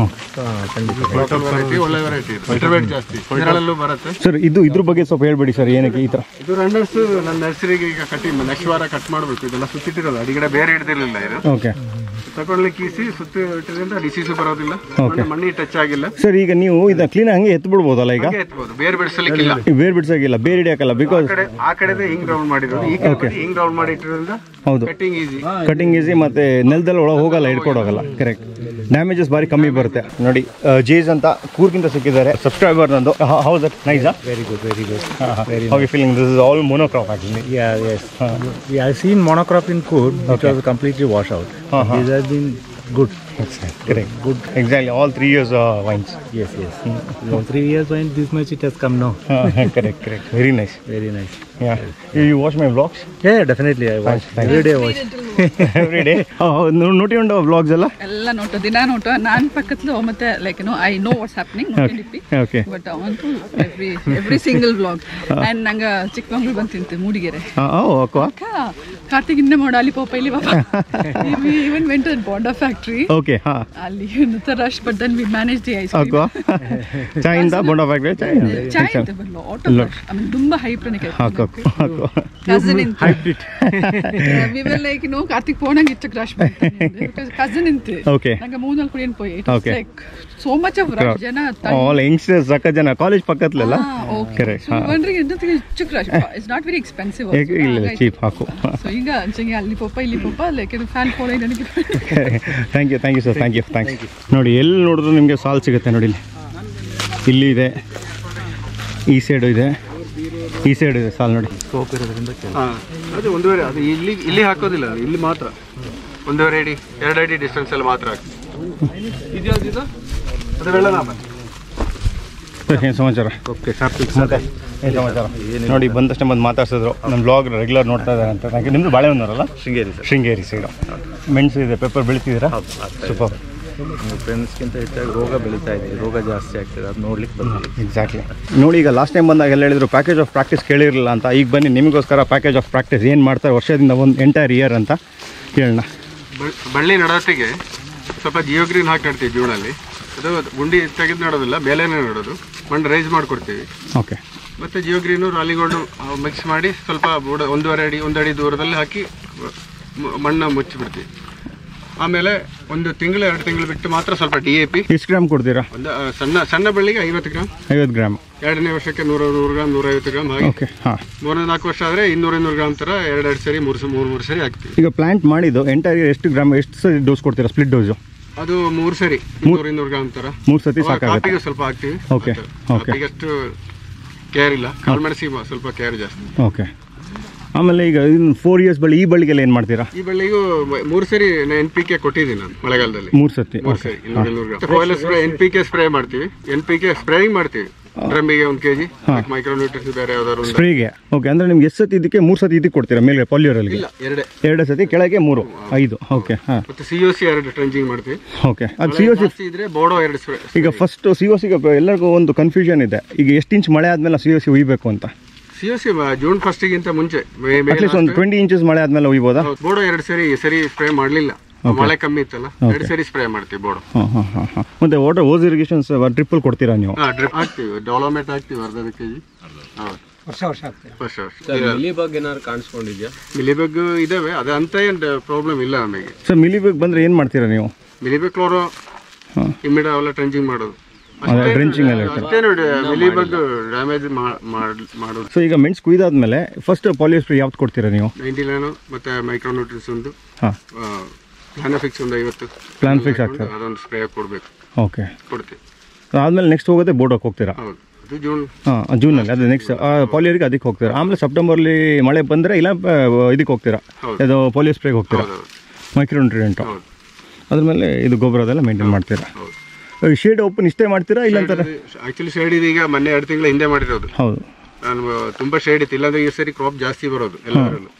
Speaker 1: ಲೋಕಲ್ ವೆರೈಟಿ ಒಳ್ಳೆ ವೆರೈಟಿ ಸೆಟರ್ ವೇಟ್ ಜಾಸ್ತಿ ಇದರಲ್ಲೂ ಬರುತ್ತೆ
Speaker 2: ಸರ್ ಇದು ಇದ್ರ ಬಗ್ಗೆ ಸ್ವಲ್ಪ ಹೇಳ್ಬೇಡಿ ಸರ್ ಏನಕ್ಕೆ ಈ ಥರ
Speaker 1: ಇದು ರನ್ನರ್ಸ್ ನನ್ನ ನರ್ಸರಿಗೆ ಈಗ ಕಟ್ಟಿ ನೆಕ್ಸ್ಟ್ ವಾರ ಕಟ್ ಮಾಡಬೇಕು ಇದೆಲ್ಲ ಸುತ್ತಿಟ್ಟಿರೋದು ಅಡಿಗಡೆ ಬೇರೆ ಹಿಡ್ದಿರ್ಲಿಲ್ಲ ಇದು
Speaker 2: ಓಕೆ
Speaker 1: ತಗೊಂಡ್ಲಿ ಕೀಸಿ ಸುತ್ತಿ ಇಟ್ಟಿದ್ರಿಂದ ಡಿಸೀಸು ಬರೋದಿಲ್ಲ ಮಣ್ಣು- ಮಣ್ಣಿಗೆ ಟಚ್ ಆಗಿಲ್ಲ
Speaker 2: ಸರ್ ಈಗ ನೀವು ಇದನ್ನ ಕ್ಲೀನ್ ಹಂಗೆ ಎತ್ತು ಬಿಡ್ಬೋದಲ್ಲ ಈಗ
Speaker 1: ಹಂಗೆ ಎತ್ಬೋದು ಬೇರೆ ಬಿಡಿಸಲಿಕ್ಕಿಲ್ಲ
Speaker 2: ಈ ಬೇರೆ ಬಿಡ್ಸಾಗಿಲ್ಲ ಬೇರೆ ಹಿಡಿಯಾಕಲ್ಲ ಬಿಕಾಸ್
Speaker 1: ಆ ಕಡೆ ಆ ಕಡೆದೇ ಹಿಂಗ್ ರೌಂಡ್ ಮಾಡಿರೋದು ಈ ಕಡೆ ಹಿಂಗ್ ರೌಂಡ್ ಮಾಡಿ ಇಟ್ಟಿರೋದ್ರಿಂದ
Speaker 2: ಹೌದು
Speaker 1: ಕಟ್ಟಿಂಗ್ ಈಸಿ
Speaker 2: ಕಟಿಂಗ್ ಈಸಿ ಮತ್ತೆ ನೆಲದಲ್ಲಿ ಒಳಗೆ ಹೋಗಲ್ಲ ಹಿಡ್ಕೊಡೋಗಲ್ಲ ಕರೆಕ್ಟ್ ಡ್ಯಾಮೇಜಸ್ ಬಾರಿ ಕಮ್ಮಿ ಬರುತ್ತೆ ನೋಡಿ ಜೇಸ್ ಅಂತ ಕೂರ್ಗಿಂತ ಸಿಕ್ಕಿದ್ದಾರೆ ಸಬ್ಸ್ಕ್ರೈಬರ್ ನಂದು ಹೌ ದಟ್ ನೈಸಾ
Speaker 5: very good very good
Speaker 2: how you feeling this is all monocrop actually
Speaker 5: Yeah, yes. We have seen monocrop in Cood, which was completely washed out. These have been good.
Speaker 2: Correct good exactly all three years vines
Speaker 5: Yes, yes. No, three years when this much it has come now.
Speaker 2: Correct correct very nice
Speaker 5: Very nice.
Speaker 2: You watch my blogs
Speaker 5: Yeah, definitely. I watch.
Speaker 2: thank
Speaker 5: Every day I watch.
Speaker 2: Every day ನೋಟಿಕೊಂಡು ಬ್ಲಾಗ್ಸ್ ಎಲ್ಲ
Speaker 9: ಎಲ್ಲ ನೋಟು ದಿನ ನೋಟು ನಾನು ಪಕ್ಕದಲ್ಲೂ ಮತ್ತೆ like no I know what's happening ನೋಟಿಲಿಪ್ಪಿ
Speaker 2: ಓಕೆ
Speaker 9: ಬಟ್ ಅವಂತೂ every every single blog and ನಂಗೆ ಚಿಕ್ಕಮಂಗ್ಳೂರು ಬಂತಿಂತೆ ಮೂಡಿಗೆರೆ
Speaker 2: ಓ ಅಕ್ಕ
Speaker 9: ಅಕ್ಕ ಕಾರ್ತಿಕ್ ಇನ್ನೇ ಮಾಡು ಅಲ್ಲಿ ಪಾಪ ಇಲ್ಲಿ ಪಾಪ even went bonda factory
Speaker 2: okay ಹಾಂ
Speaker 9: ಅಲ್ಲಿ rush but then we manage the ice
Speaker 2: ಅಕ್ಕ ಚಾಯಿಂದ ಬೋಂಡ ಫ್ಯಾಕ್ಟ್ರಿ ಚಾಯ್
Speaker 9: ಚಾಯ್ ಅಂತ ಬರಲ್ಲ ಆಟೋ ಐ ಮೀನ್ ತುಂಬಾ ಹೈಪ್ರನಿಕ್
Speaker 2: ಹಾಕು ಹಾಕು
Speaker 9: ಕಸನ್ ಇಂತ we will like no Karthik ಪೋಣಂಗ್ ಇಚ್ಚಕ್ ರಶ್ ಕಸನ್ ಇಂತ
Speaker 2: Okay.
Speaker 9: ನಂಗೆ ಮೂರ್ನಾಲ್ಕು ಕುಡಿಯನ್ ಪೋಯಿ
Speaker 2: Okay.
Speaker 9: Like so much of rush ಜನ
Speaker 2: ಆಲ್ ಯಂಗ್ಸ್ಟರ್ಸ್ ಸಕ್ಕ ಜನ ಕಾಲೇಜ್ ಪಕ್ಕದಲ್ಲ ಕರೆಕ್ಟ್ ಹಾಂ
Speaker 9: ಇಚ್ಚಕ್ rush it's not very expensive
Speaker 2: ಇಲ್ಲ ಚೀಪ್ ಹಾಕು
Speaker 9: ಸೊ ಈಗ ಅಂಚಂಗೆ ಅಲ್ಲಿ ಪಪ್ಪ ಇಲ್ಲಿ ಪಪ್ಪ ಲೈಕ್ ಫ್ಯಾನ್ ಫಾಲೋ ನನಗೆ
Speaker 2: thank you thank you sir thank you thanks ನೋಡಿ ಎಲ್ಲಿ ನೋಡಿದ್ರು ನಿಮಗೆ ಸಾಲ್ ಸಿಗುತ್ತೆ ನೋಡಿ ಇಲ್ಲಿ ಇಲ್ಲಿ ಇದೆ ಈ ಸೈಡು ಇದೆ ಈ ಸೈಡ್ ಇದೆ ಸಾಲ್ ನೋಡಿ
Speaker 1: ಹಾಂ ಅದು ಒಂದೂವರೆ ಅದು ಇಲ್ಲಿ ಇಲ್ಲಿ ಹಾಕೋದಿಲ್ಲ ಅದು ಇಲ್ಲಿ ಮಾತ್ರ ಒಂದೂವರೆ ಅಡಿ ಎರಡು ಅಡಿ ಡಿಸ್ಟೆನ್ಸ್ ಅಲ್ಲಿ ಮಾತ್ರ ಹಾಕ್ತೀವಿ ಇದ್ಯಾವ್ದಿದು ಅದು ಬೆಳ್ಳನಾಮ
Speaker 2: ಏನು ಸಮಾಚಾರ
Speaker 1: ಓಕೆ ಕಾರ್ತಿಕ್
Speaker 2: ಮತ್ತೆ ಏನು ಸಮಾಚಾರ ನೋಡಿ ಬಂದಷ್ಟೇ ಬಂದು ಮಾತಾಡ್ಸಿದ್ರು ನಮ್ಮ ಬ್ಲಾಗ್ ರೆಗ್ಯುಲರ್ ನೋಡ್ತಾ ಇದ್ದಾರೆ ಅಂತ ನನಗೆ ನಿಮ್ಮದು ಬಾಳೆಹೊನ್ನೂರಲ್ಲ
Speaker 5: ಶೃಂಗೇರಿ ಸರ್
Speaker 2: ಶೃಂಗೇರಿ ಸೈಡು ಮೆಣಸು ಇದೆ ಪೆಪ್ಪರ್ ಬೆಳಿತಿದ್ದೀರಾ ಸೂಪರ್
Speaker 5: ಫ್ರೆಂಡ್ಸ್ಗಿಂತ ಹೆಚ್ಚಾಗಿ ರೋಗ ಬೆಳೀತಾ ಇದೆ ರೋಗ ಜಾಸ್ತಿ ಆಗ್ತದೆ ಅದು ನೋಡ್ಲಿಕ್ಕೆ ಬಂದಿದೆ
Speaker 2: ಎಕ್ಸಾಕ್ಟ್ಲಿ ನೋಡಿ ಈಗ ಲಾಸ್ಟ್ ಟೈಮ್ ಬಂದಾಗ ಎಲ್ಲ ಹೇಳಿದ್ರು ಪ್ಯಾಕೇಜ್ ಆಫ್ ಪ್ರಾಕ್ಟೀಸ್ ಕೇಳಿರಲಿಲ್ಲ ಅಂತ ಈಗ ಬನ್ನಿ ನಿಮಗೋಸ್ಕರ ಪ್ಯಾಕೇಜ್ ಆಫ್ ಪ್ರಾಕ್ಟೀಸ್ ಏನು ಮಾಡ್ತಾರೆ ವರ್ಷದಿಂದ ಒಂದು ಎಂಟೈರ್ ಇಯರ್ ಅಂತ ಕೇಳೋಣ
Speaker 1: ಬ- ಬಳ್ಳಿ ನಡೋತ್ತಿಗೆ ಸ್ವಲ್ಪ ಜಿಯೋ ಗ್ರೀನ್ ಹಾಕಿ ನಡ್ತೀವಿ ಜೂನಲ್ಲಿ ಅದು ಗುಂಡಿ ತೆಗೆದು ನಡೋದಿಲ್ಲ ಮೇಲೇನೆ ನಡೋದು ಮಣ್ಣು ರೈಸ್ ಮಾಡ್ಕೊಡ್ತೀವಿ
Speaker 2: ಓಕೆ
Speaker 1: ಮತ್ತು ಜಿಯೋ ಗ್ರೀನು ರಾಲಿಗೋಲ್ಡು ಮಿಕ್ಸ್ ಮಾಡಿ ಸ್ವಲ್ಪ ಬುಡ ಒಂದೂವರೆ ಅಡಿ ಒಂದು ಅಡಿ ದೂರದಲ್ಲಿ ಹಾಕಿ ಮ- ಮಣ್ಣು ಮುಚ್ಚಿಬಿಡ್ತೀವಿ ಆಮೇಲೆ ಒಂದು ತಿಂಗಳು ಎರಡು ತಿಂಗಳು ಬಿಟ್ಟು ಮಾತ್ರ ಸ್ವಲ್ಪ ಡಿ ಎ ಪಿ
Speaker 2: ಎಷ್ಟು ಗ್ರಾಮ್ ಕೊಡ್ತೀರಾ
Speaker 1: ಒಂದು ಆ, ಸಣ್ಣ ಸಣ್ಣ ಬಳ್ಳಿಗೆ ಐವತ್ತು ಗ್ರಾಮ್
Speaker 2: ಐವತ್ತು ಗ್ರಾಮ್
Speaker 1: ಎರಡನೇ ವರ್ಷಕ್ಕೆ ನೂರ ನೂರು ಗ್ರಾಮ್ ನೂರೈವತ್ತು ಗ್ರಾಮ್ ಹಾಗೆ
Speaker 2: ಓಕೆ ಹಾಂ
Speaker 1: ಮೂರನೇ ನಾಲ್ಕು ವರ್ಷ ಆದರೆ ಇನ್ನೂರ ಇನ್ನೂರು ಗ್ರಾಮ್ ಥರ ಎರಡೆರಡು ಸರಿ ಮೂರು ಸ- ಮೂರು ಮೂರು ಸರಿ ಹಾಕ್ತೀವಿ
Speaker 2: ಈಗ ಪ್ಲಾಂಟ್ ಮಾಡಿದ್ದು ಎಂಟೈರ್ ಇಯರ್ ಎಷ್ಟು ಗ್ರಾಮ್ ಎಷ್ಟು ಸರಿ ಡೋಸ್ ಕೊಡ್ತೀರಾ ಸ್ಪ್ಲಿಟ್ ಡೋಸು
Speaker 1: ಅದು ಮೂರು ಸರಿ ಇನ್ನೂರು ಇನ್ನೂರು ಗ್ರಾಮ್ ಥರ
Speaker 2: ಮೂರು ಸತಿ ಸಾಕಾಗುತ್ತೆ
Speaker 1: ಕಾಪಿಗೆ ಸ್ವಲ್ಪ ಹಾಕ್ತೀವಿ
Speaker 2: Okay, okay.
Speaker 1: ಕಾಪಿಗೆ ಅಷ್ಟು ಕೇರ್ ಇಲ್ಲ ಕಾಳುಮೆಣಸಿ ಸ್ವಲ್ಪ ಕೇರ್ ಜಾಸ್ತಿ
Speaker 2: ಓಕೆ ಆಮೇಲೆ ಈಗ ಇನ್ನು ಫೋರ್ ಇಯರ್ಸ್ ಬಳ್ಳಿ ಈ ಬಳ್ಳಿಗೆಲ್ಲ ಏನು ಮಾಡ್ತೀರಾ
Speaker 1: ಈ ಬಳ್ಳಿಗೂ ಮ- ಮೂರು ಸರಿ ಎನ್ ಪಿ ಕೆ ಕೊಟ್ಟಿದ್ದೀನಿ ನಾನು ಮಳೆಗಾಲದಲ್ಲಿ
Speaker 2: ಮೂರು ಸತಿ
Speaker 1: ಮೂರು
Speaker 2: ಓಕೆ
Speaker 1: ಸರಿ ಇನ್ನೂರು ಇನ್ನೂರು gram foliar spray N P K spray ಮಾಡ್ತೀವಿ ಎನ್ ಪಿ ಕೆ ಸ್ಪ್ರೇಯಿಂಗ್ ಮಾಡ್ತೀವಿ ಡ್ರಮ್ಮಿಗೆ ಒಂದು ಕೆಜಿ ಮೈಕ್ರೋ ನ್ಯೂಟ್ರಿಯನ್ಸ್ ಬೇರೆ ಯಾವ್ದಾದ್ರು ಒಂದು
Speaker 2: ಸ್ಪ್ರೇಗೆ ಓಕೆ ಅಂದರೆ ನಿಮ್ಗೆ ಎಷ್ಟು ಸತಿ ಇದಕ್ಕೆ ಮೂರು ಸತಿ ಇದಕ್ಕೆ ಕೊಡ್ತೀರಾ ಮೇಲೆ ಪಾಲಿಯೋರಲ್ಲಿ
Speaker 1: ಇಲ್ಲ ಎರಡೇ
Speaker 2: ಎರಡು ಸತಿ ಕೆಳಗೆ ಮೂರು ಐದು ಓಕೆ ಹಾಂ
Speaker 1: ಮತ್ತೆ ಸಿ ಯು ಸಿ ಎರಡು ಟ್ರೆಂಚಿಂಗ್ ಮಾಡ್ತೀವಿ
Speaker 2: ಓಕೆ ಅದು ಸಿ ಒ ಸಿ
Speaker 1: ಜಾಸ್ತಿ ಇದ್ರೆ ಬೋಡೋ ಎರಡು ಸ್ಪ್ರೇ
Speaker 2: ಈಗ ಫಸ್ಟ್ ಸಿ ಒ ಸಿಗೆ ಎಲ್ಲರಿಗೂ ಒಂದು ಕನ್ಫ್ಯೂಷನ್ ಇದೆ ಈಗ ಎಷ್ಟು ಇಂಚ್ ಮಳೆ ಆದಮೇಲೆ ಸಿ ಒ ಸಿ ಉಯ್ಬೇಕು ಅಂತ
Speaker 1: ಸಿ ಯು ಸಿ ಜೂನ್ ಫಸ್ಟಿಗಿಂತ ಮುಂಚೆ ಮೇ- ಮೇ
Speaker 2: ಅಟ್ಲೀಸ್ಟ್ ಒಂದು ಟ್ವೆಂಟಿ ಇಂಚಸ್ ಮಳೆ ಆದಮೇಲೆ ಉಯ್ಬೋದಾ
Speaker 1: ಹೌದು, ಬೋಡೋ ಎರಡು ಸರಿ ಸರಿ ಸ್ಪ್ರೇ ಮಾಡಲಿಲ್ಲ ಮಳೆ ಕಮ್ಮಿ ಇತ್ತಲ್ಲ ಎರಡು ಸರಿ ಸ್ಪ್ರೇ ಮಾಡ್ತೀವಿ ಬೋಡೋ
Speaker 2: ಹಾಂ ಹಾಂ ಹಾಂ ಹಾಂ ಮತ್ತು ವಾಟರ್ ಓಸ್ ಇರಿಗೇಷನ್ಸ್ ಟ್ರಿಪ್ಪಲ್ ಕೊಡ್ತೀರಾ ನೀವು
Speaker 1: ಹಾ ಡ್ರಿಪ್ ಹಾಕ್ತೀವಿ ಡಾಲೋಮೇಟ್ ಹಾಕ್ತೀವಿ ಅರ್ಧ ಕೆಜಿ ಹೌದು
Speaker 4: ವರ್ಷ ವರ್ಷ ಆಗ್ತದೆ
Speaker 1: ವರ್ಷ ವರ್ಷ
Speaker 7: ಇಲ್ಲಿ ಬಗ್ಗೆ ಏನಾದ್ರು ಕಾಣಿಸ್ಕೊಂಡಿದ್ಯಾ
Speaker 1: ಮಿಲಿಬಗ್ ಇದಾವೆ ಅದು ಅಂತ ಏನು ಪ್ರಾಬ್ಲಮ್ ಇಲ್ಲ ನಮಗೆ
Speaker 2: ಸರ್ ಮಿಲಿಬೇಕು ಬಂದರೆ ಏನು ಮಾಡ್ತೀರಾ ನೀವು
Speaker 1: ಮಿಲಿಬಗ್ ಕ್ಲೋರೋ
Speaker 2: ಹಾಂ
Speaker 1: ಇಮ್ಮಿಡ ಅವೆಲ್ಲ ಟ್ರೆಂಚಿಂಗ್ ಮಾಡೋದು
Speaker 2: ಅದೇ ಡ್ರೆಂಚಿಂಗ್ ಎಲ್ಲ ಇರ್ತದೆ
Speaker 1: ಅಷ್ಟೇ ನೋಡಿ ಮಿಲಿಬಗ್ ಡ್ಯಾಮೇಜ್ ಮಾಡೋದು
Speaker 2: ಸೊ ಈಗ ಮೆಣಸು ಕುಯ್ದಾದ್ಮೇಲೆ ಫಸ್ಟ್ ಪಾಲಿಯೋಸ್ಪ್ರೇ ಯಾವ್ದು ಕೊಡ್ತೀರಾ ನೀವು
Speaker 1: ನೈಂಟಿ ನೈನು ಮತ್ತೆ ಮೈಕ್ರೋ ನ್ಯೂಟ್ರಿನ್ಸ್ ಒಂದು
Speaker 2: ಹಾಂ
Speaker 1: ಪ್ಲಾನಫಿಕ್ಸ್ ಒಂದು ಐವತ್ತು
Speaker 2: ಪ್ಲಾನ್ ಫಿಕ್ಸ್ ಆಗ್ತದೆ
Speaker 1: ಅದೊಂದು ಸ್ಪ್ರೇ ಕೊಡಬೇಕು
Speaker 2: ಓಕೆ
Speaker 1: ಕೊಡ್ತೀವಿ
Speaker 2: ಆದಮೇಲೆ ನೆಕ್ಸ್ಟ್ ಹೋಗೋದೇ ಬೋರ್ಡೋಕೆ ಹೋಗ್ತೀರಾ
Speaker 1: ಹೌದು ಅದು ಜೂನ್
Speaker 2: ಹಾಂ ಜೂನಲ್ಲಿ ಅದೇ ನೆಕ್ಸ್ಟ್ ಪಾಲಿಯರಿಗೆ ಅದಕ್ಕೆ ಹೋಗ್ತೀರಾ ಆಮೇಲೆ ಸೆಪ್ಟೆಂಬರ್ಲಿ ಮಳೆ ಬಂದರೆ ಇಲ್ಲ ಆ, ಇದಕ್ಕೆ ಹೋಗ್ತೀರಾ
Speaker 1: ಹೌದು.
Speaker 2: ಇದು ಪೋಲಿಯೋ ಸ್ಪ್ರೇಗೆ ಹೋಗ್ತೀರಾ
Speaker 1: ಹೌದು
Speaker 2: ಮೈಕ್ರೋ ನ್ಯೂಟ್ರಿಯೆಂಟು
Speaker 1: ಹೌದು
Speaker 2: ಅದ್ರ ಮೇಲೆ ಇದು ಗೊಬ್ಬರದೆಲ್ಲ ಮೇಂಟೈನ್ ಮಾಡ್ತೀರಾ ಶೇಡ್ ಓಪನ್ ಇಷ್ಟೇ ಮಾಡ್ತೀರಾ ಇಲ್ಲ ಅಂತಾರೆ
Speaker 1: ಆಕ್ಚುಲಿ ಶೇಡ್ ಇದು ಈಗ ಮೊನ್ನೆ ಎರಡು ತಿಂಗಳ ಹಿಂದೆ ಮಾಡಿರೋದು
Speaker 2: ಹೌದು
Speaker 1: ನಾನು ತುಂಬಾ ಶೇಡ್ ಇತ್ತು ಇಲ್ಲಾಂದ್ರೆ ಈ ಸರಿ ಕ್ರಾಪ್ ಜಾಸ್ತಿ ಬರೋದು ಎಲ್ಲರಲ್ಲೂ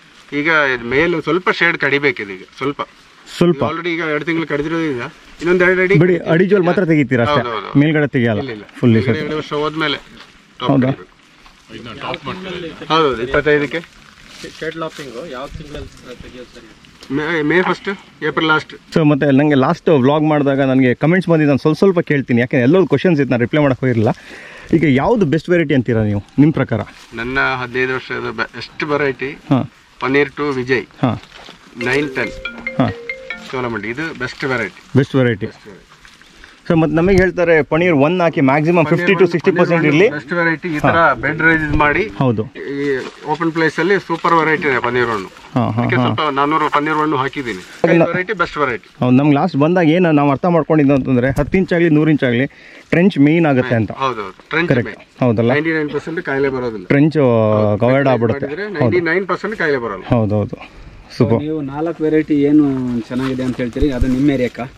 Speaker 1: ಈಗ ಮೇಲೆ ಒಂದ್ ಸ್ವಲ್ಪ ಶೇಡ್ ಕಡಿಬೇಕಿದೆ ಈಗ ಸ್ವಲ್ಪ
Speaker 2: ಸ್ವಲ್ಪ
Speaker 1: ಆಲ್ರೆಡಿ ಈಗ ಎರಡು ತಿಂಗಳು ಕಡಿದಿರೋದ್ರಿಂದ ಇನ್ನೊಂದು ಎರಡು ಅಡಿ
Speaker 2: ಬಿಡಿ ಅಡಿಜೋಲ್ ಮಾತ್ರ ತೆಗಿತೀರಾ ಅಷ್ಟೇ
Speaker 1: ಹೌದು, ಹೌದು.
Speaker 2: ಮೇಲ್ಗಡೆ ತೆಗಿಯಲ್ಲ
Speaker 1: ಇಲ್ಲ, ಇಲ್ಲ.
Speaker 2: ಫುಲ್
Speaker 1: ಈಗ ಎರಡು ವರ್ಷ ಹೋದ್ಮೇಲೆ top
Speaker 2: ಹೌದಾ?
Speaker 1: ಕಡಿಬೇಕು. ಹೌದು ಇಪ್ಪತ್ತೈದಕ್ಕೆ May- May first April last
Speaker 2: so ಮತ್ತೆ ನನಗೆ ಲಾಸ್ಟ್ ವ್ಲಾಗ್ ಮಾಡಿದಾಗ ನನಗೆ ಕಮೆಂಟ್ಸ್ ಬಂದಿದ್ದು ನಾನು ಸ್ವಲ್ಪ ಸ್ವಲ್ಪ ಕೇಳ್ತೀನಿ ಯಾಕೆ ಎಲ್ಲರೂ ಕ್ವಶನ್ಸ್ ಇತ್ತು ನಾನು ರಿಪ್ಲೈ ಮಾಡೋಕೆ ಹೋಗಿರಲಿಲ್ಲ ಈಗ ಯಾವುದು ಬೆಸ್ಟ್ ವೆರೈಟಿ ಅಂತೀರಾ ನೀವು ನಿಮ್ಮ ಪ್ರಕಾರ
Speaker 1: ನನ್ನ ಹದಿನೈದು ವರ್ಷದ ಬೆಸ್ಟ್ ವೆರೈಟಿ
Speaker 2: ಹಾಂ
Speaker 1: ಪನ್ನೀರ್ ಟು ವಿಜಯ್
Speaker 2: ಹಾಂ
Speaker 1: ನೈನ್ ಟೆನ್
Speaker 2: ಹಾಂ
Speaker 1: ಚೋಲಮಂಡಿ ಇದು best variety
Speaker 2: best variety so ಮತ್ತೆ ನಮಗೆ ಹೇಳ್ತಾರೆ ಪನೀರ್ ಒನ್ ಹಾಕಿ maximum fifty to sixty percent ಇರಲಿ
Speaker 1: ಬೆಸ್ಟ್ ವೆರೈಟಿ ಈ ತರ ಬೆಡ್ ರೈಸ್ ಮಾಡಿ
Speaker 2: ಹೌದು
Speaker 1: ಈ ಓಪನ್ ಪ್ಲೇಸ್ ಅಲ್ಲಿ ಸೂಪರ್ ವೆರೈಟಿ ಪನ್ನೀರ್ ಹಣ್ಣು
Speaker 2: ಹಾಂ ಹಾಂ
Speaker 1: ಅದಕ್ಕೆ ಸ್ವಲ್ಪ ನಾನ್ನೂರು ಪನ್ನೀರ್ ಹಣ್ಣು ಹಾಕಿದ್ದೀನಿ ವೆರೈಟಿ ಬೆಸ್ಟ್ ವೆರೈಟಿ
Speaker 2: ಹೌದು ನಮ್ಗೆ ಲಾಸ್ಟ್ ಬಂದಾಗ ಏನು ನಾವು ಅರ್ಥ ಮಾಡ್ಕೊಂಡಿದ್ದು ಅಂತಂದರೆ ಹತ್ತು ಇಂಚಾಗಲಿ ನೂರು ಇಂಚಾಗಲಿ ಟ್ರೆಂಚ್ ಮೇಯ್ನ್ ಆಗುತ್ತೆ ಅಂತ
Speaker 1: ಹೌದೌದು ಟ್ರೆಂಚ್
Speaker 2: ಕರೆಕ್ಟ್ ಹೌದಲ್ಲ
Speaker 1: ನೈಂಟಿ ನೈನ್ ಪರ್ಸೆಂಟ್ ಕಾಯಿಲೆ ಬರೋದಿಲ್ಲ
Speaker 2: ಟ್ರೆಂಚ್ ಕವರ್ಡ್ ಆಗ್ಬಿಡುತ್ತೆ
Speaker 1: ನೈಂಟಿ ನೈನ್ ಪರ್ಸೆಂಟ್ ಕಾಯಿಲೆ ಬರಲ್ಲ
Speaker 2: ಹೌದೌದು ಸೂಪರ್
Speaker 10: ನೀವು ನಾಲ್ಕು ವೆರೈಟಿ ಏನು ಚೆನ್ನಾಗಿದೆ ಅಂತ ಹೇಳ್ತೀರಿ ಅದು ನಿಮ್ಮ ಏರಿಯಾಕ್ಕ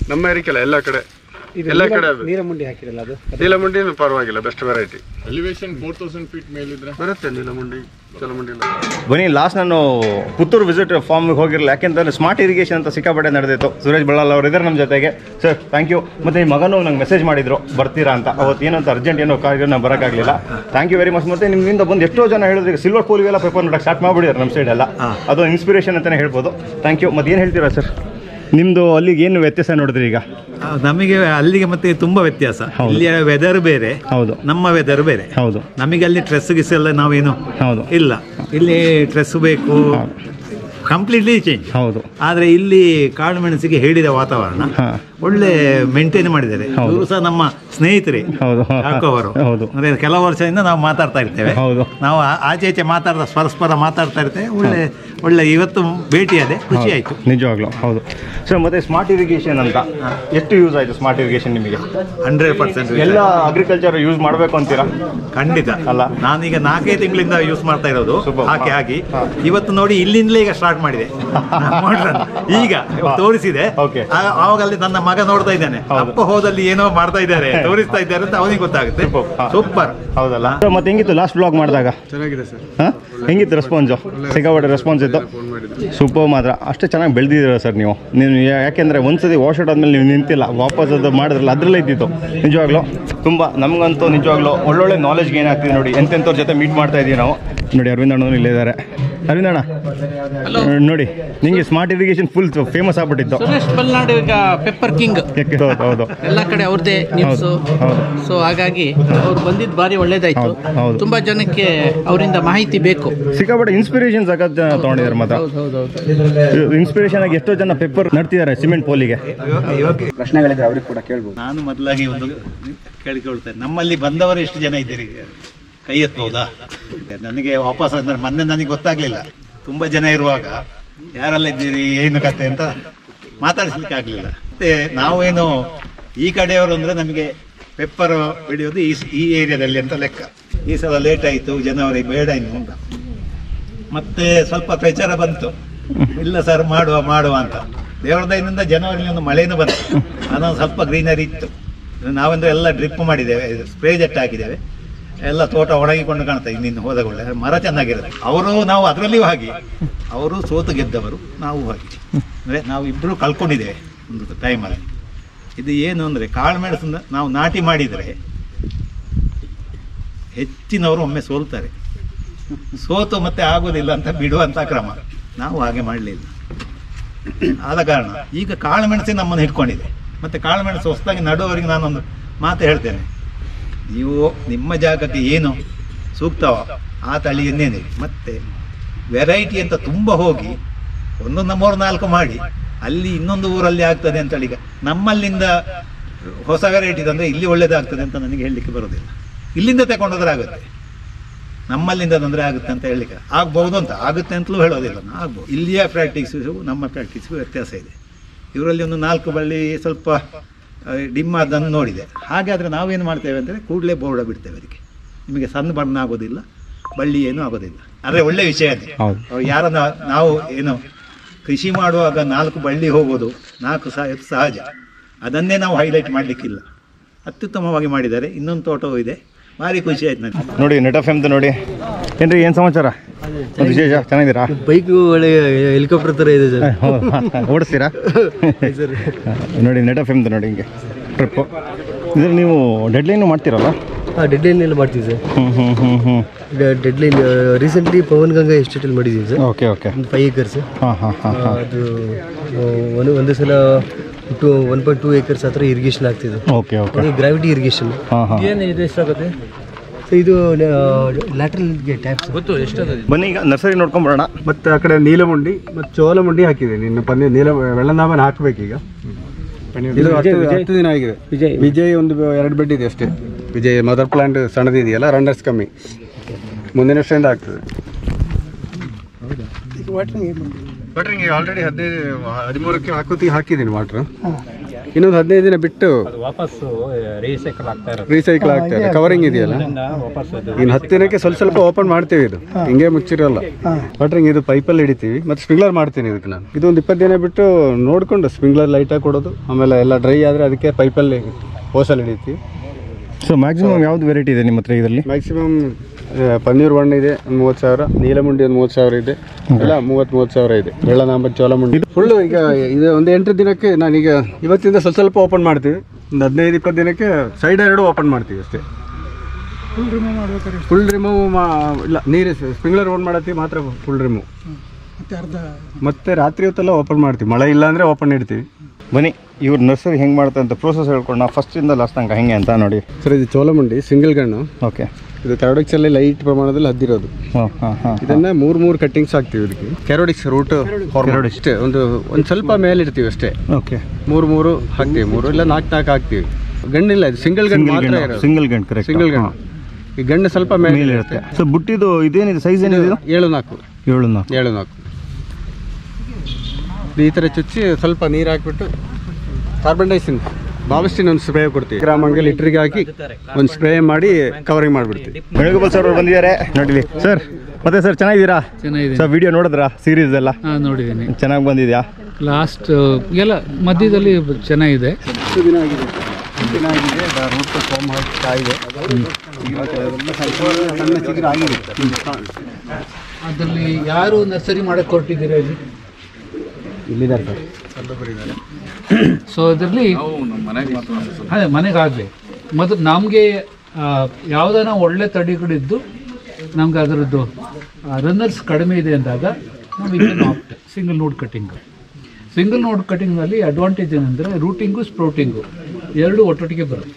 Speaker 1: ನಮ್ಮ ಏರಿಕೆಲ್ಲ ಎಲ್ಲ ಕಡೆ ಎಲ್ಲ ಕಡೆ
Speaker 6: ನೀರಮುಂಡಿ ಹಾಕಿರಲ್ಲ ಅದು
Speaker 1: ನೀಲಮುಂಡಿ ಪರವಾಗಿಲ್ಲ best variety
Speaker 8: elevation four thousand feet ಮೇಲಿದ್ರೆ
Speaker 1: ಬರುತ್ತೆ ನೀಲಮುಂಡಿ ಚಲಮುಂಡಿ ಎಲ್ಲ
Speaker 2: ಬನ್ನಿ ಲಾಸ್ಟ್ ನಾನು ಪುತ್ತೂರು ವಿಸಿಟ್ ಫಾರ್ಮ್ಗೆ ಹೋಗಿರಲಿಲ್ಲ ಯಾಕೆಂತಂದ್ರೆ ಸ್ಮಾರ್ಟ್ ಇರಿಗೇಷನ್ ಅಂತ ಸಿಕ್ಕಾಪಟ್ಟೆ ನಡೆದಿತ್ತು ಸುರೇಶ್ ಬಳ್ಳಾಲ್ ಅವರು ಇದ್ದಾರೆ ನಮ್ಮ ಜೊತೆಗೆ ಸರ್ ಥ್ಯಾಂಕ್ ಯು ಮತ್ತು ನಿಮ್ಮ ಮಗನೂ ನಂಗೆ ಮೆಸೇಜ್ ಮಾಡಿದ್ರು ಬರ್ತೀರಾ ಅಂತ ಅವತ್ತು ಏನಂತ ಅರ್ಜೆಂಟ್ ಏನೋ ಕಾರ್ಯ ನಾವು ಬರೋಕ್ಕಾಗಲಿಲ್ಲ ಥ್ಯಾಂಕ್ ಯು ವೆರಿ ಮಚ್ ಮತ್ತು ನಿಮ್ಮಿಂದ ಬಂದು ಎಷ್ಟೋ ಜನ ಹೇಳಿದ್ರು ಈಗ ಸಿಲ್ವರ್ ಪೋಲಿಗೆಲ್ಲ ಪೇಪರ್ ನೋಡಕ್ಕೆ ಸ್ಟಾರ್ಟ್ ಮಾಡಿಬಿಡಿದ್ದಾರೆ ನಮ್ಮ ಸೈಡ್ ಎಲ್ಲ ಅದು ಇನ್ಸ್ಪಿರೇಷನ್ ಅಂತಲೇ ಹೇಳ್ಬೋದು ಥ್ಯಾಂಕ್ ಯು ಮತ್ತು ಏನು ಹೇಳ್ತೀರಾ ಸರ್ ನಿಮ್ಮದು ಅಲ್ಲಿಗೆ ಏನು ವ್ಯತ್ಯಾಸ ನೋಡಿದ್ರಿ ಈಗ
Speaker 3: ಆ, ನಮಗೆ ಅಲ್ಲಿಗೆ ಮತ್ತೆ ತುಂಬಾ ವ್ಯತ್ಯಾಸ ಇಲ್ಲಿಯ ವೆದರ್ ಬೇರೆ
Speaker 2: ಹೌದು
Speaker 3: ನಮ್ಮ ವೆದರ್ ಬೇರೆ
Speaker 2: ಹೌದು
Speaker 3: ನಮಗೆ ಅಲ್ಲಿ ಡ್ರೆಸ್ ಗಿಸ್ ಎಲ್ಲ ನಾವೇನು
Speaker 2: ಹೌದು
Speaker 3: ಇಲ್ಲ ಇಲ್ಲಿ ಡ್ರೆಸ್ ಬೇಕು ಕಂಪ್ಲೀಟ್ಲಿ ಚೇಂಜ್
Speaker 2: ಹೌದು
Speaker 3: ಆದ್ರೆ ಇಲ್ಲಿ ಕಾಳು ಮೆಣಸಿಗೆ ಹೇಳಿದ ವಾತಾವರಣ
Speaker 2: ಹಾಂ
Speaker 3: ಒಳ್ಳೆ ಮೇಂಟೈನ್ ಮಾಡಿದ್ದಾರೆ ಇವರು ಸಹ ನಮ್ಮ ಸ್ನೇಹಿತರೆ
Speaker 2: ಹೌದು
Speaker 3: ಯಾಕೋ ಅವರು
Speaker 2: ಹೌದು
Speaker 3: ಅಂದ್ರೆ ಕೆಲವು ವರ್ಷದಿಂದ ನಾವು ಮಾತಾಡ್ತಾ ಇರ್ತೇವೆ
Speaker 2: ಹೌದು
Speaker 3: ನಾವು ಆ- ಆಚೆ ಈಚೆ ಮಾತಾಡ್ತಾ ಪರಸ್ಪರ ಮಾತಾಡ್ತಾ ಇರ್ತೇವೆ ಒಳ್ಳೆ ಒಳ್ಳೆ ಇವತ್ತು ಭೇಟಿ ಅದೇ ಖುಷಿ ಆಯ್ತು
Speaker 2: ನಿಜವಾಗ್ಲೂ ಹೌದು ಸರ್ ಮತ್ತೆ ಸ್ಮಾರ್ಟ್ ಇರಿಗೇಷನ್ ಅಂತ ಎಷ್ಟು ಯೂಸ್ ಆಯಿತು ಸ್ಮಾರ್ಟ್ ಇರಿಗೇಷನ್ ನಿಮಗೆ
Speaker 3: ಹಂಡ್ರೆಡ್ ಪರ್ಸೆಂಟ್
Speaker 2: ಎಲ್ಲ ಅಗ್ರಿಕಲ್ಚರ್ ಯೂಸ್ ಮಾಡಬೇಕು ಅಂತೀರಾ
Speaker 3: ಖಂಡಿತ
Speaker 2: ಅಲ್ಲ?
Speaker 3: ನಾನೀಗ ನಾಲ್ಕೈದು ತಿಂಗಳಿಂದ ಯೂಸ್ ಮಾಡ್ತಾ ಇರೋದು
Speaker 2: Super.
Speaker 3: ಹಾಕಿ
Speaker 2: ಹಾ.
Speaker 3: ಹಾಕಿ ಇವತ್ತು ನೋಡಿ ಇಲ್ಲಿಂದಲೇ ಈಗ ಸ್ಟಾರ್ಟ್ ಮಾಡಿದೆ Modern. ಈಗ ತೋರಿಸಿದೆ
Speaker 2: Okay.
Speaker 3: ಆ- ಆವಾಗ ಅಲ್ಲಿ ನನ್ನ ಮಗ ನೋಡ್ತಾ ಇದ್ದಾನೆ
Speaker 2: ಹೌದು.
Speaker 3: ಅಪ್ಪ ಹೋದಲ್ಲಿ ಏನೋ ಮಾಡ್ತಾ ಇದ್ದಾರೆ ತೋರಿಸ್ತಾ ಇದ್ದಾರೆ ಅಂತ ಅವನಿಗೆ ಗೊತ್ತಾಗುತ್ತೆ
Speaker 2: Super. ಹಾ.
Speaker 3: ಸೂಪರ್
Speaker 2: ಹೌದಲ್ಲ ಮತ್ತೆ ಹೆಂಗಿತ್ತು ಲಾಸ್ಟ್ ಬ್ಲಾಗ್ ಮಾಡಿದಾಗ
Speaker 1: ಚೆನ್ನಾಗಿದೆ ಸರ್
Speaker 2: ಹಾಂ ಹೆಂಗಿತ್ತು ರೆಸ್ಪಾನ್ಸು ಸಿಕ್ಕಾಪಟ್ಟೆ ರೆಸ್ಪಾನ್ಸ್ ಇತ್ತು ಸೂಪರ್ ಮಾತ್ರ ಅಷ್ಟೇ ಚೆನ್ನಾಗಿ ಬೆಳೆದಿದ್ದೀರ ಸರ್ ನೀವು ನೀವು ಯಾ- ಯಾಕೆಂದರೆ ಒಂದ್ಸತಿ ವಾಶ್ ಔಟ್ ಆದಮೇಲೆ ನೀವು ನಿಂತಿಲ್ಲ ವಾಪಸ್ ಅದು ಮಾಡಿದ್ರಲ್ಲ ಅದರಲ್ಲೇ ಇದ್ದಿತ್ತು ನಿಜವಾಗ್ಲೂ ತುಂಬ ನಮಗಂತೂ ನಿಜವಾಗ್ಲೂ ಒಳ್ಳೊಳ್ಳೆ ನಾಲೆಜ್ ಗೇನ್ ಆಗ್ತಿದೆ ನೋಡಿ ಎಂತೆಂಥವ್ರ ಜೊತೆ ಮೀಟ್ ಮಾಡ್ತಾ ಇದ್ದೀವಿ ನಾವು ನೋಡಿ ಅರವಿಂದ್ ಅಣ್ಣನೂ ಇಲ್ಲೇ ಇದ್ದಾರೆ ಅರವಿಂದ್ ಅಣ್ಣ ನೋಡಿ ನಿಮಗೆ ಸ್ಮಾರ್ಟ್ ಇರಿಗೇಷನ್ ಫುಲ್ ಫೇಮಸ್ ಆಗ್ಬಿಟ್ಟಿತ್ತು
Speaker 6: ಸುರೇಶ್ ಬಲ್ನಾಡು ಈಗ ಪೆಪ್ಪರ್ ಕಿಂಗ್
Speaker 2: ಯಾಕೆ ಹೌದು ಹೌದು
Speaker 6: ಎಲ್ಲ ಕಡೆ ಅವ್ರದ್ದೇ ನ್ಯೂಸ್
Speaker 2: ಹೌದು.
Speaker 6: ಸೊ ಹಾಗಾಗಿ ಅವ್ರು ಬಂದಿದ್ದು ಭಾರಿ ಒಳ್ಳೇದಾಯ್ತು
Speaker 2: ಹೌದು, ಹೌದು.
Speaker 6: ತುಂಬಾ ಜನಕ್ಕೆ ಅವರಿಂದ ಮಾಹಿತಿ ಬೇಕು
Speaker 2: ಸಿಕ್ಕಾಪಟ್ಟೆ ಇನ್ಸ್ಪಿರೇಷನ್ ಸಖತ್ ಜನ ತೊಗೊಂಡಿದ್ದಾರೆ ಮಾತ್ರ ಇನ್ಸ್ಪಿರೇಷನ್ ಆಗಿ ಎಷ್ಟೋ ಜನ ಪೇಪರ್ ನಡ್ತಿದ್ದಾರೆ ಸಿಮೆಂಟ್ ಪೋಲಿಗೆ
Speaker 1: ಪ್ರಶ್ನೆಗಳಿದ್ರೆ ಅವ್ರಿಗೆ ಕೂಡ ಕೇಳ್ಬೋದು
Speaker 3: ನಾನು ಮೊದಲಾಗಿ ಒಂದು ಕೇಳಿಕೊಳ್ತೇನೆ ನಮ್ಮಲ್ಲಿ ಬಂದವರು ಎಷ್ಟು ಜನ ಇದ್ದೀರಿ ಕೈ ಎತ್ತಬಹುದಾ ನನಗೆ ವಾಪಸ್ ಅಂದ್ರೆ ಮೊನ್ನೆ ನನಗೆ ಗೊತ್ತಾಗ್ಲಿಲ್ಲ ತುಂಬಾ ಜನ ಇರುವಾಗ ಯಾರೆಲ್ಲ ಇದ್ದೀರಿ ಏನು ಕತೆ ಅಂತ ಮಾತಾಡಿಸ್ಲಿಕ್ಕೆ ಆಗ್ಲಿಲ್ಲ ಮತ್ತೆ ನಾವೇನು ಈ ಕಡೆಯವರು ಅಂದ್ರೆ ನಮಗೆ ಪೆಪ್ಪರ್ ಬೆಳೆಯೋದು ಈ ಈ ಏರಿಯಾದಲ್ಲಿ ಅಂತ ಲೆಕ್ಕ ಈ ಸಲ ಲೇಟ್ ಆಯಿತು ಜನವರಿ ಬೇಡ ಇನ್ನು ಅಂತ ಮತ್ತೆ ಸ್ವಲ್ಪ ಪ್ರಚಾರ ಬಂತು ಇಲ್ಲ ಸರ್ ಮಾಡುವ ಮಾಡುವ ಅಂತ ದೇವರ ದಯದಿಂದ ಜನವರಿಲಿ ಒಂದು ಮಳೆನೂ ಬಂತು ಅದೊಂದು ಸ್ವಲ್ಪ ಗ್ರೀನರಿ ಇತ್ತು ನಾವಂದ್ರೆ ಎಲ್ಲ ಡ್ರಿಪ್ ಮಾಡಿದ್ದೇವೆ ಸ್ಪ್ರೇ ಜೆಟ್ ಹಾಕಿದ್ದೇವೆ ಎಲ್ಲ ತೋಟ ಒಣಗಿಕೊಂಡು ಕಾಣ್ತಾ ಇನ್ನಿನ್ನು ಹೋದಗೊಳ್ಳೆ ಮರ ಚೆನ್ನಾಗಿರುತ್ತೆ ಅವರು ನಾವು ಅದರಲ್ಲಿಯೂ ಹಾಗೆ ಅವರು ಸೋತು ಗೆದ್ದವರು ನಾವು ಹಾಗೆ ಅಂದರೆ ನಾವು ಇಬ್ಬರು ಕಳ್ಕೊಂಡಿದ್ದೇವೆ ಒಂದು ಟೈಮಲ್ಲಿ ಇದು ಏನು ಅಂದರೆ ಕಾಳು ಮೆಣಸನ್ನ ನಾವು ನಾಟಿ ಮಾಡಿದರೆ ಹೆಚ್ಚಿನವರು ಒಮ್ಮೆ ಸೋಲ್ತಾರೆ ಸೋತು ಮತ್ತೆ ಆಗೋದಿಲ್ಲ ಅಂತ ಬಿಡುವಂತ ಕ್ರಮ ನಾವು ಹಾಗೆ ಮಾಡಲಿಲ್ಲ ಆದ ಕಾರಣ ಈಗ ಕಾಳುಮೆಣಸೆ ನಮ್ಮನ್ನು ಹಿಡ್ಕೊಂಡಿದೆ ಮತ್ತೆ ಕಾಳುಮೆಣಸು ಹೊಸದಾಗಿ ನಡುವವರಿಗೆ ನಾನೊಂದು ಮಾತು ಹೇಳ್ತೇನೆ ನೀವು ನಿಮ್ಮ ಜಾಗಕ್ಕೆ ಏನು ಸೂಕ್ತವ ಆ ತಳಿಯನ್ನೇ ನೆಡಿ ಮತ್ತೆ ವೆರೈಟಿ ಅಂತ ತುಂಬ ಹೋಗಿ ಒಂದೊಂದು ಮೂರು ನಾಲ್ಕು ಮಾಡಿ ಅಲ್ಲಿ ಇನ್ನೊಂದು ಊರಲ್ಲಿ ಆಗ್ತದೆ ಅಂತ ಈಗ ನಮ್ಮಲ್ಲಿಂದ ಹೊಸ ವೆರೈಟಿ ತಂದರೆ ಇಲ್ಲಿ ಒಳ್ಳೇದಾಗ್ತದೆ ಅಂತ ನನಗೆ ಹೇಳಲಿಕ್ಕೆ ಬರೋದಿಲ್ಲ ಇಲ್ಲಿಂದ ತಗೊಂಡೋದ್ರೆ ಆಗುತ್ತೆ ನಮ್ಮಲ್ಲಿಂದ ತೊಂದರೆ ಆಗುತ್ತೆ ಅಂತ ಹೇಳಲಿಕ್ಕೆ ಆಗ್ಬಹುದು ಅಂತ ಆಗುತ್ತೆ ಅಂತಲೂ ಹೇಳೋದಿಲ್ಲ ನಾನು ಆಗ್ಬೋದು ಇಲ್ಲಿಯ ಪ್ರಾಕ್ಟೀಸು ನಮ್ಮ ಪ್ರಾಕ್ಟೀಸ್ಗೂ ವ್ಯತ್ಯಾಸ ಇದೆ ಇವರಲ್ಲಿ ಒಂದು ನಾಲ್ಕು ಬಳ್ಳಿ ಸ್ವಲ್ಪ ಡಿಮ್ ಅದನ್ನು ನೋಡಿದೆ ಹಾಗಾದರೆ ನಾವೇನು ಮಾಡ್ತೇವೆ ಅಂದರೆ ಕೂಡಲೇ ಬೋರ್ಡ ಬಿಡ್ತೇವೆ ಅದಕ್ಕೆ ನಿಮಗೆ ಸಣ್ಣ ಬಣ್ಣ ಆಗೋದಿಲ್ಲ ಬಳ್ಳಿ ಏನೂ ಆಗೋದಿಲ್ಲ ಆದರೆ ಒಳ್ಳೆ ವಿಷಯ ಅದೇ
Speaker 2: ಹೌದು.
Speaker 3: ಅವ್ರು ಯಾರನ್ನ ನಾವು ಏನು ಕೃಷಿ ಮಾಡುವಾಗ ನಾಲ್ಕು ಬಳ್ಳಿ ಹೋಗೋದು ನಾಲ್ಕು ಸಹ ಇದು ಸಹಜ ಅದನ್ನೇ ನಾವು ಹೈಲೈಟ್ ಮಾಡಲಿಕ್ಕಿಲ್ಲ ಅತ್ಯುತ್ತಮವಾಗಿ ಮಾಡಿದ್ದಾರೆ ಇನ್ನೊಂದು ತೋಟವೂ ಇದೆ ಭಾರಿ ಖುಷಿ ಆಯ್ತು ನನಗೆ
Speaker 2: ನೋಡಿ ನೆಟ್ ಎಫ್ ಎಮ್ದು ನೋಡಿ ಏನ್ರಿ ಏನು ಸಮಾಚಾರ ಒಂದು ವಿಶೇಷ ಚೆನ್ನಾಗಿದ್ದೀರಾ
Speaker 6: ಬೈಕ್ ಒಳ್ಳೆ ಹೆಲಿಕಾಪ್ಟರ್ ತರ ಇದೆ ಸರ್
Speaker 2: ಹೌದು ಓಡಿಸ್ತೀರಾ ನೋಡಿ ನೆಟ್ ಎಫ್ ಎಮ್ದು ನೋಡಿ ಹಿಂಗೆ ಟ್ರಿಪ್ಪು ಇದ್ರಲ್ಲಿ ನೀವು ಡೆಡ್ಲೈನು ಮಾಡ್ತೀರಲ್ಲ
Speaker 6: ಹಾಂ ಡೆಡ್ ಲೈನ್ ಎಲ್ಲ ಮಾಡ್ತೀವಿ ಸರ್
Speaker 2: ಹ್ಞೂ ಹ್ಞೂ ಹ್ಞೂ ಹ್ಞೂ
Speaker 6: dead line recently Pavan Ganga ಎಸ್ಟೇಟಲ್ಲಿ ಮಾಡಿದ್ದೀವಿ ಸರ್
Speaker 2: ಓಕೆ ಓಕೆ
Speaker 6: ಒಂದು ಫೈವ್ ಏಕರ್ಸ್
Speaker 2: ಹಾಂ ಹಾಂ ಹಾಂ ಹಾಂ
Speaker 6: ಅದು ಆ, ಒಂದು ಒಂದು ಸಲ two one point two acres ಹತ್ರ ಇರಿಗೇಷನ್ ಆಗ್ತಿದೆ
Speaker 2: ಓಕೆ ಓಕೆ
Speaker 6: ಅದು ಗ್ರಾವಿಟಿ ಇರಿಗೇಷನ್
Speaker 2: ಹಾಂ ಹಾಂ
Speaker 6: ಏನು ಇದು ಎಷ್ಟಾಗುತ್ತೆ ಸೊ ಇದು ಲ್ಯಾಟ್ರಲ್ಗೆ ಟ್ಯಾಪ್ಸ್ ಗೊತ್ತು ಎಷ್ಟಾಗುತ್ತೆ
Speaker 2: ಬನ್ನಿ ಈಗ ನರ್ಸರಿ ನೋಡ್ಕೊಂಬರೋಣ
Speaker 1: ಮತ್ತೆ ಆ ಕಡೆ ನೀಲಮುಂಡಿ ಮತ್ತೆ ಚೋಲಮುಂಡಿ ಹಾಕಿದೆ ನಿನ್ನ ಪಂದ್ಯ ನೀಲ ವೆಳ್ಳನಾಮನ ಹಾಕ್ಬೇಕೀಗ ಇದು ಹತ್ತು ಹತ್ತು ದಿನ ಆಗಿದೆ
Speaker 6: ವಿಜಯ್.
Speaker 1: ವಿಜಯ್ ಒಂದು ಎರಡು ಬೆಡ್ ಇದೆ ಅಷ್ಟೇ ವಿಜಯ್ ಮದರ್ ಪ್ಲಾಂಟ್ ಸಣ್ಣದಿದೆಯಲ್ಲ ರನ್ನರ್ಸ್ ಕಮ್ಮಿ ಮುಂದಿನ ವರ್ಷದಿಂದ ಆಗ್ತದೆ ವಾಟ್ರಿಂಗ್ ಆಲ್ರೆಡಿ ಹದಿನೈದು ಹದಿಮೂರಕ್ಕೆ ಹಾಕೋತಿ ಹಾಕಿದ್ದೀನಿ ವಾಟ್ರ್ ಇನ್ನೊಂದು ಹದಿನೈದು ದಿನ ಬಿಟ್ಟು
Speaker 5: ಅದು ವಾಪಸ್ಸು ರೀಸೈಕಲ್ ಆಗ್ತಾ ಇರೋದು
Speaker 1: ರೀಸೈಕಲ್ ಆಗ್ತದೆ ಕವರಿಂಗ್ ಇದೆಯಲ್ಲ
Speaker 5: ಇದರಿಂದ ವಾಪಸ್ ಅದು
Speaker 1: ಇನ್ನು ಹತ್ತು ದಿನಕ್ಕೆ ಸ್ವಲ್ಪ ಸ್ವಲ್ಪ ಓಪನ್ ಮಾಡ್ತೀವಿ ಇದು ಹಿಂಗೆ ಮುಚ್ಚಿರಲ್ಲ ವಾಟ್ರಿಂಗ್ ಇದು ಪೈಪಲ್ಲಿ ಹಿಡಿತೀವಿ ಮತ್ತೆ ಸ್ಪ್ರಿಂಗ್ಲರ್ ಮಾಡ್ತೀನಿ ಇದಕ್ಕೆ ನಾನು ಇದು ಒಂದು ಇಪ್ಪತ್ತು ದಿನ ಬಿಟ್ಟು ನೋಡಿಕೊಂಡು ಸ್ಪ್ರಿಂಗ್ಲರ್ ಲೈಟಾಗಿ ಕೊಡೋದು ಆಮೇಲೆ ಎಲ್ಲ ಡ್ರೈ ಆದರೆ ಅದಕ್ಕೆ ಪೈಪಲ್ಲಿ ಹೋಸಲ್ಲಿ ಹಿಡಿತೀವಿ
Speaker 2: ಸೊ ಮ್ಯಾಕ್ಸಿಮಮ್ ಯಾವ್ದು ವೆರೈಟಿ ಇದೆ ನಿಮ್ಮ ಹತ್ರ ಇದರಲ್ಲಿ
Speaker 1: ಮ್ಯಾಕ್ಸಿಮಮ್ ಪನ್ನೀರ್ ಒಣ ಇದೆ ಒಂದು ಮೂವತ್ತು ಸಾವಿರ ನೀಲಮುಂಡಿ ಒಂದು ಮೂವತ್ತು ಸಾವಿರ ಇದೆ ಎಲ್ಲ ಮೂವತ್ತು ಮೂವತ್ತು ಸಾವಿರ ಇದೆ ಬೆಳ್ಳನಾಂಬ ಚೋಲಮುಂಡಿ ಫುಲ್ಲು ಈಗ ಇದು ಒಂದು ಎಂಟು ದಿನಕ್ಕೆ ನಾನೀಗ ಇವತ್ತಿಂದ ಸ್ವಲ್ಪ ಸ್ವಲ್ಪ ಓಪನ್ ಮಾಡ್ತೀವಿ ಒಂದು ಹದಿನೈದು ಇಪ್ಪತ್ತು ದಿನಕ್ಕೆ ಸೈಡ್ ಎರಡು ಓಪನ್ ಮಾಡ್ತೀವಿ ಅಷ್ಟೇ ಫುಲ್ ರಿಮೂವ್ ಮಾ ಇಲ್ಲ ನೀರು ಸ್ಪ್ರಿಂಗ್ಲರ್ ಓನ್ ಮಾಡತ್ತೀವಿ ಮಾತ್ರ ಫುಲ್ ರಿಮೂವ್ ಮತ್ತೆ ರಾತ್ರಿ ಹೊತ್ತೆಲ್ಲ ಓಪನ್ ಮಾಡ್ತೀವಿ ಮಳೆ ಇಲ್ಲ ಅಂದರೆ ಓಪನ್ ಇಡ್ತೀವಿ
Speaker 2: ಬನ್ನಿ ಇವ್ರು ನರ್ಸರಿ ಹೆಂಗೆ ಮಾಡ್ತಾರೆ ಅಂತ ಪ್ರೋಸೆಸ್ ಹೇಳ್ಕೊಂಡು ನಾ ಫಸ್ಟಿಂದ ಲಾಸ್ಟ್ ತನಕ ಹೆಂಗೆ ಅಂತ ನೋಡಿ
Speaker 1: ಸರ್ ಇದು ಚೋಲಮುಂಡಿ ಸಿಂಗಲ್ ಗಣ್ಣು
Speaker 2: ಓಕೆ
Speaker 1: ಇದು ಕ್ಯಾರೋಡಿಕ್ಸಲ್ಲಿ ಲೈಟ್ ಪ್ರಮಾಣದಲ್ಲಿ ಹದ್ದಿರೋದು
Speaker 2: ಹಾಂ ಹಾಂ ಹಾಂ
Speaker 1: ಇದನ್ನ ಮೂರು ಮೂರು ಕಟ್ಟಿಂಗ್ಸ್ ಹಾಕ್ತೀವಿ ಇದಕ್ಕೆ ಕ್ಯಾರೋಡಿಕ್ಸ್ ರೂಟ್ ಅಷ್ಟೇ ಒಂದು ಒಂದು ಸ್ವಲ್ಪ ಮೇಲೆ ಇಡ್ತೀವಿ ಅಷ್ಟೇ
Speaker 2: ಓಕೆ
Speaker 1: ಮೂರು ಮೂರು ಹಾಕ್ತೀವಿ ಮೂರು ಇಲ್ಲ ನಾಲ್ಕು ನಾಲ್ಕು ಹಾಕ್ತೀವಿ ಗಣ್ಣಿಲ್ಲ ಇದು ಸಿಂಗಲ್ ಗಂಡು ಮಾತ್ರ ಇರೋದು
Speaker 2: ಸಿಂಗಲ್ ಗಂಟ್ ಕರೆಕ್ಟ್
Speaker 1: ಸಿಂಗಲ್ ಗಂಡು ಈ ಗಂಡು ಸ್ವಲ್ಪ ಮೇಲೆ
Speaker 2: ಮೇಲೆ ಇರುತ್ತೆ ಸೊ ಬುಟ್ಟಿದು ಇದೇನಿದೆ ಸೈಜ್ ಏನಿದೆ ಇದು
Speaker 1: ಏಳು ನಾಲ್ಕು
Speaker 2: ಏಳು ನಾಲ್ಕು
Speaker 1: ಏಳು ನಾಲ್ಕು ಇದು ಈ ಥರ ಚುಚ್ಚಿ ಸ್ವಲ್ಪ ನೀರು ಹಾಕ್ಬಿಟ್ಟು ಕಾರ್ಬನ್ ಡೈಸಿನ್ ಬಾವಿಸ್ಟಿನ್ ಒಂದು ಸ್ಪ್ರೇ ಕೊಡ್ತೀವಿ ಗ್ರಾಮ್ ಹಂಗೆ ಲೀಟ್ರಿಗೆ ಹಾಕಿ ಒಂದು ಸ್ಪ್ರೇ ಮಾಡಿ ಕವರಿಂಗ್ ಮಾಡಿಬಿಡ್ತೀವಿ
Speaker 2: ವೇಣುಗೋಪಾಲ್ ಸರ್ ಅವ್ರು ಬಂದಿದ್ದಾರೆ ನೋಡಿಲಿ ಸರ್ ಮತ್ತೆ ಸರ್ ಚೆನ್ನಾಗಿದ್ದೀರಾ
Speaker 4: ಚೆನ್ನಾಗಿದೆ
Speaker 2: ಸರ್ ವಿಡಿಯೋ ನೋಡಿದ್ರಾ ಸೀರೀಸ್ ಎಲ್ಲ
Speaker 4: ಹಾಂ ನೋಡಿದ್ದೀನಿ
Speaker 2: ಚೆನ್ನಾಗಿ ಬಂದಿದ್ಯಾ
Speaker 4: ಲಾಸ್ಟ್ ಎಲ್ಲ ಮಧ್ಯದಲ್ಲಿ ಚೆನ್ನಾಗಿದೆ
Speaker 1: ಎಷ್ಟು ದಿನ ಆಗಿದೆ ಎಷ್ಟು ದಿನ ಆಗಿದೆ ರೂಟ್ ಫಾರ್ಮ್ ಆಗ್ತಾ ಇದೆ ಇವತ್ತೆಲ್ಲ ಸ್ವಲ್ಪ ಸಣ್ಣ ಚಿಗುರು ಆಗಿದೆ
Speaker 4: ಅದರಲ್ಲಿ ಯಾರು ನರ್ಸರಿ ಮಾಡಕ್ಕೆ ಹೊರಟಿದ್ದೀರಾ ಇಲ್ಲಿ
Speaker 1: ಇಲ್ಲಿದ್ದಾರೆ ಸರ್
Speaker 4: ಸೊ ಅದರಲ್ಲಿ ಅದೇ ಮನೆಗಾಗಲಿ ಮೊದಲು ನಮಗೆ ಯಾವುದಾನ ಒಳ್ಳೆ ತಳಿಗಳಿದ್ದು ನಮ್ಗೆ ಅದರದ್ದು ರನ್ನರ್ಸ್ ಕಡಿಮೆ ಇದೆ ಅಂದಾಗ ನಾವು ಇದನ್ನು opt single node cutting single node ಕಟ್ಟಿಂಗ್ನಲ್ಲಿ ಅಡ್ವಾಂಟೇಜ್ ಏನಂದರೆ ರೂಟಿಂಗು ಸ್ಪ್ರೌಟಿಂಗು ಎರಡು ಒಟ್ಟೊಟ್ಟಿಗೆ ಬರುತ್ತೆ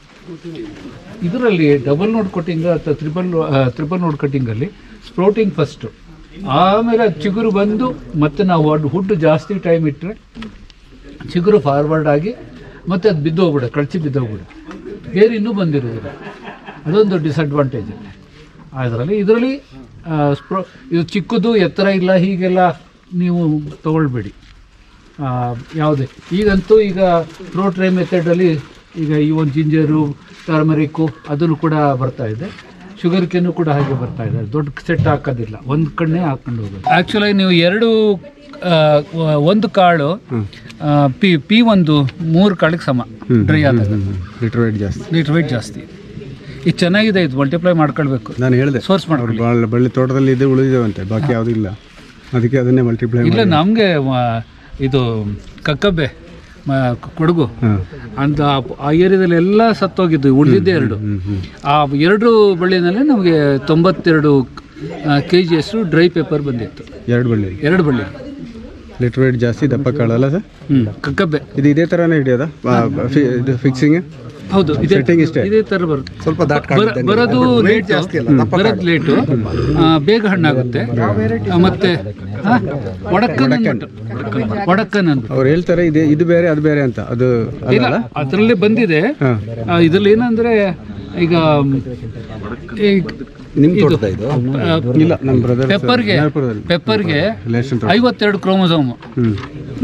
Speaker 4: ಇದರಲ್ಲಿ ಡಬಲ್ ನೋಡ್ ಕಟ್ಟಿಂಗ್ ಅಥವಾ ತ್ರಿಬಲ್ ತ್ರಿಬಲ್ ನೋಡ್ ಕಟ್ಟಿಂಗಲ್ಲಿ ಸ್ಪ್ರೌಟಿಂಗ್ ಫಸ್ಟು ಆಮೇಲೆ ಅದು ಚಿಗುರು ಬಂದು ಮತ್ತೆ ನಾವು ಅದು ಹುಟ್ಟು ಜಾಸ್ತಿ ಟೈಮ್ ಇಟ್ಟರೆ ಚಿಗುರು ಫಾರ್ವರ್ಡ್ ಆಗಿ ಮತ್ತೆ ಅದು ಬಿದ್ದೋಗ್ಬಿಡ ಕಳಚಿ ಬಿದ್ದೋಗ್ಬಿಡ ಬೇರೆ ಇನ್ನೂ ಬಂದಿರೋದಿಲ್ಲ ಅದೊಂದು ಡಿಸಡ್ವಾಂಟೇಜ್ ಇದೆ ಅದರಲ್ಲಿ ಇದರಲ್ಲಿ ಸ್ಪ್ರೋ ಇದು ಚಿಕ್ಕದು ಎತ್ತರ ಇಲ್ಲ ಹೀಗೆಲ್ಲ ನೀವು ತಗೊಳ್ಬೇಡಿ ಆ, ಯಾವುದೇ ಈಗಂತೂ ಈಗ ಪ್ರೋ ಟ್ರೈ ಮೆಥಡಲ್ಲಿ ಈಗ ಈ ಒಂದು ಜಿಂಜರು ಟರ್ಮರಿಕ್ಕು ಅದನ್ನು ಕೂಡ ಬರ್ತಾ ಇದೆ ಶುಗರ್ ಕೇನು ಕೂಡ ಹಾಗೆ ಬರ್ತಾ ಇದೆ ದೊಡ್ಡ ಸೆಟ್ ಹಾಕೋದಿಲ್ಲ ಒಂದು ಕಣ್ಣೇ ಹಾಕೊಂಡು ಹೋಗೋದು ಆ್ಯಕ್ಚುಲಾಗಿ ನೀವು ಎರಡು ಆ, ವ- ಒಂದು ಕಾಳು ಆ, ಪಿ ಪಿ ಒಂದು ಮೂರು ಕಾಳಿಗೆ ಸಮ ಡ್ರೈ ಆದಾಗ
Speaker 1: ಲೀಟರ್ ವೇಟ್ ಜಾಸ್ತಿ
Speaker 4: ಲೀಟರ್ ವೆಯ್ಟ್ ಜಾಸ್ತಿ ಇದು ಚೆನ್ನಾಗಿದೆ ಇದು ಮಲ್ಟಿಪ್ಲೈ ಮಾಡ್ಕೊಳ್ಬೇಕು
Speaker 1: ನಾನು ಹೇಳಿದೆ
Speaker 4: ಸೋರ್ಸ್
Speaker 1: ಅವ್ರು
Speaker 4: ಮಾಡ್ಕೊಳ್ಳಿ
Speaker 1: ಭಾಳ ಬಳ್ಳಿ ತೋಟದಲ್ಲಿ ಇದೆ ಉಳಿದಿದ್ದಾವಂತೆ ಬಾಕಿ ಯಾವುದೂ ಇಲ್ಲ ಅದಕ್ಕೆ ಅದನ್ನೇ ಮಲ್ಟಿಪ್ಲೈ
Speaker 4: ಇಲ್ಲ ನಮಗೆ ಇದು ಕಕ್ಕಬ್ಬೆ ಮ- ಕೊಡಗು ಅಂತ ಆ- ಆ ಏರಿಯಾದಲ್ಲಿ ಎಲ್ಲ ಸತ್ತೋಗಿದ್ದು ಉಳಿದಿದ್ದೆ ಎರಡು ಆ ಎರಡು ಬಳ್ಳಿನಲ್ಲಿ ನಮಗೆ ತೊಂಬತ್ತೆರಡು ಕೆ ಜಿಯಷ್ಟು ಡ್ರೈ ಪೇಪರ್ ಬಂದಿತ್ತು
Speaker 1: ಎರಡು ಬಳ್ಳಿ
Speaker 4: ಎರಡು ಬಳ್ಳಿ
Speaker 1: ಲೀಟರ್ ವೇಟ್ ಜಾಸ್ತಿ ದಪ್ಪ ಕಾಳಲ್ಲ ಸರ್
Speaker 4: ಹ್ಞೂ ಕಕ್ಕಬ್ಬೆ
Speaker 1: ಇದು ಇದೇ ಥರನೇ ಹಿಡಿಯೋದಾ ಬ- ಫಿ- ಇದು ಫಿಕ್ಸಿಂಗ್
Speaker 4: ಹೌದು ಇದೇ
Speaker 1: Setting ಇಷ್ಟೇ.
Speaker 4: ಇದೇ ಥರ ಬರುತ್ತೆ
Speaker 1: ಸ್ವಲ್ಪ ದಾಟ್
Speaker 4: ಬರ- ಬರೋದು ಲೇಟ್ ಬರೋದು ಲೇಟು ಬೇಗ ಹಣ್ಣಾಗುತ್ತೆ ಆ, ಮತ್ತೆ ಆ, ಒಡಕ್ಕನ್ ಅಂದ್ಬಿಟ್ಟು. ಒಡಕ್ಕನ್ ಅಂದ್ಬಿಟ್ಟು
Speaker 1: ಅವ್ರು ಹೇಳ್ತಾರೆ ಇದೆ ಇದು ಬೇರೆ ಅದು ಬೇರೆ ಅಂತ ಅದು
Speaker 4: ಇಲ್ಲ
Speaker 1: ಅಲ್ಲ
Speaker 4: ಅದರಲ್ಲಿ ಬಂದಿದೆ
Speaker 1: ಹಾಂ
Speaker 4: ಆ, ಇದ್ರಲ್ಲಿ ಏನಂದ್ರೆ ಈಗ ಮ್, ಈ-
Speaker 1: ನಿಮ್
Speaker 4: ಇದು,
Speaker 1: ತೋಟದ ಇದು
Speaker 4: ಆ,
Speaker 1: ಇಲ್ಲ ನಮ್ಮ ಬ್ರದರ್
Speaker 4: ಪೆಪ್ಪರ್ಗೆ ಪೆಪ್ಪರ್ಗೆ
Speaker 1: ರಿಲೇಷನ್
Speaker 4: ಐವತ್ತೆರಡು ಕ್ರೋಮೋಸೋಮ್
Speaker 1: ಹ್ಞೂ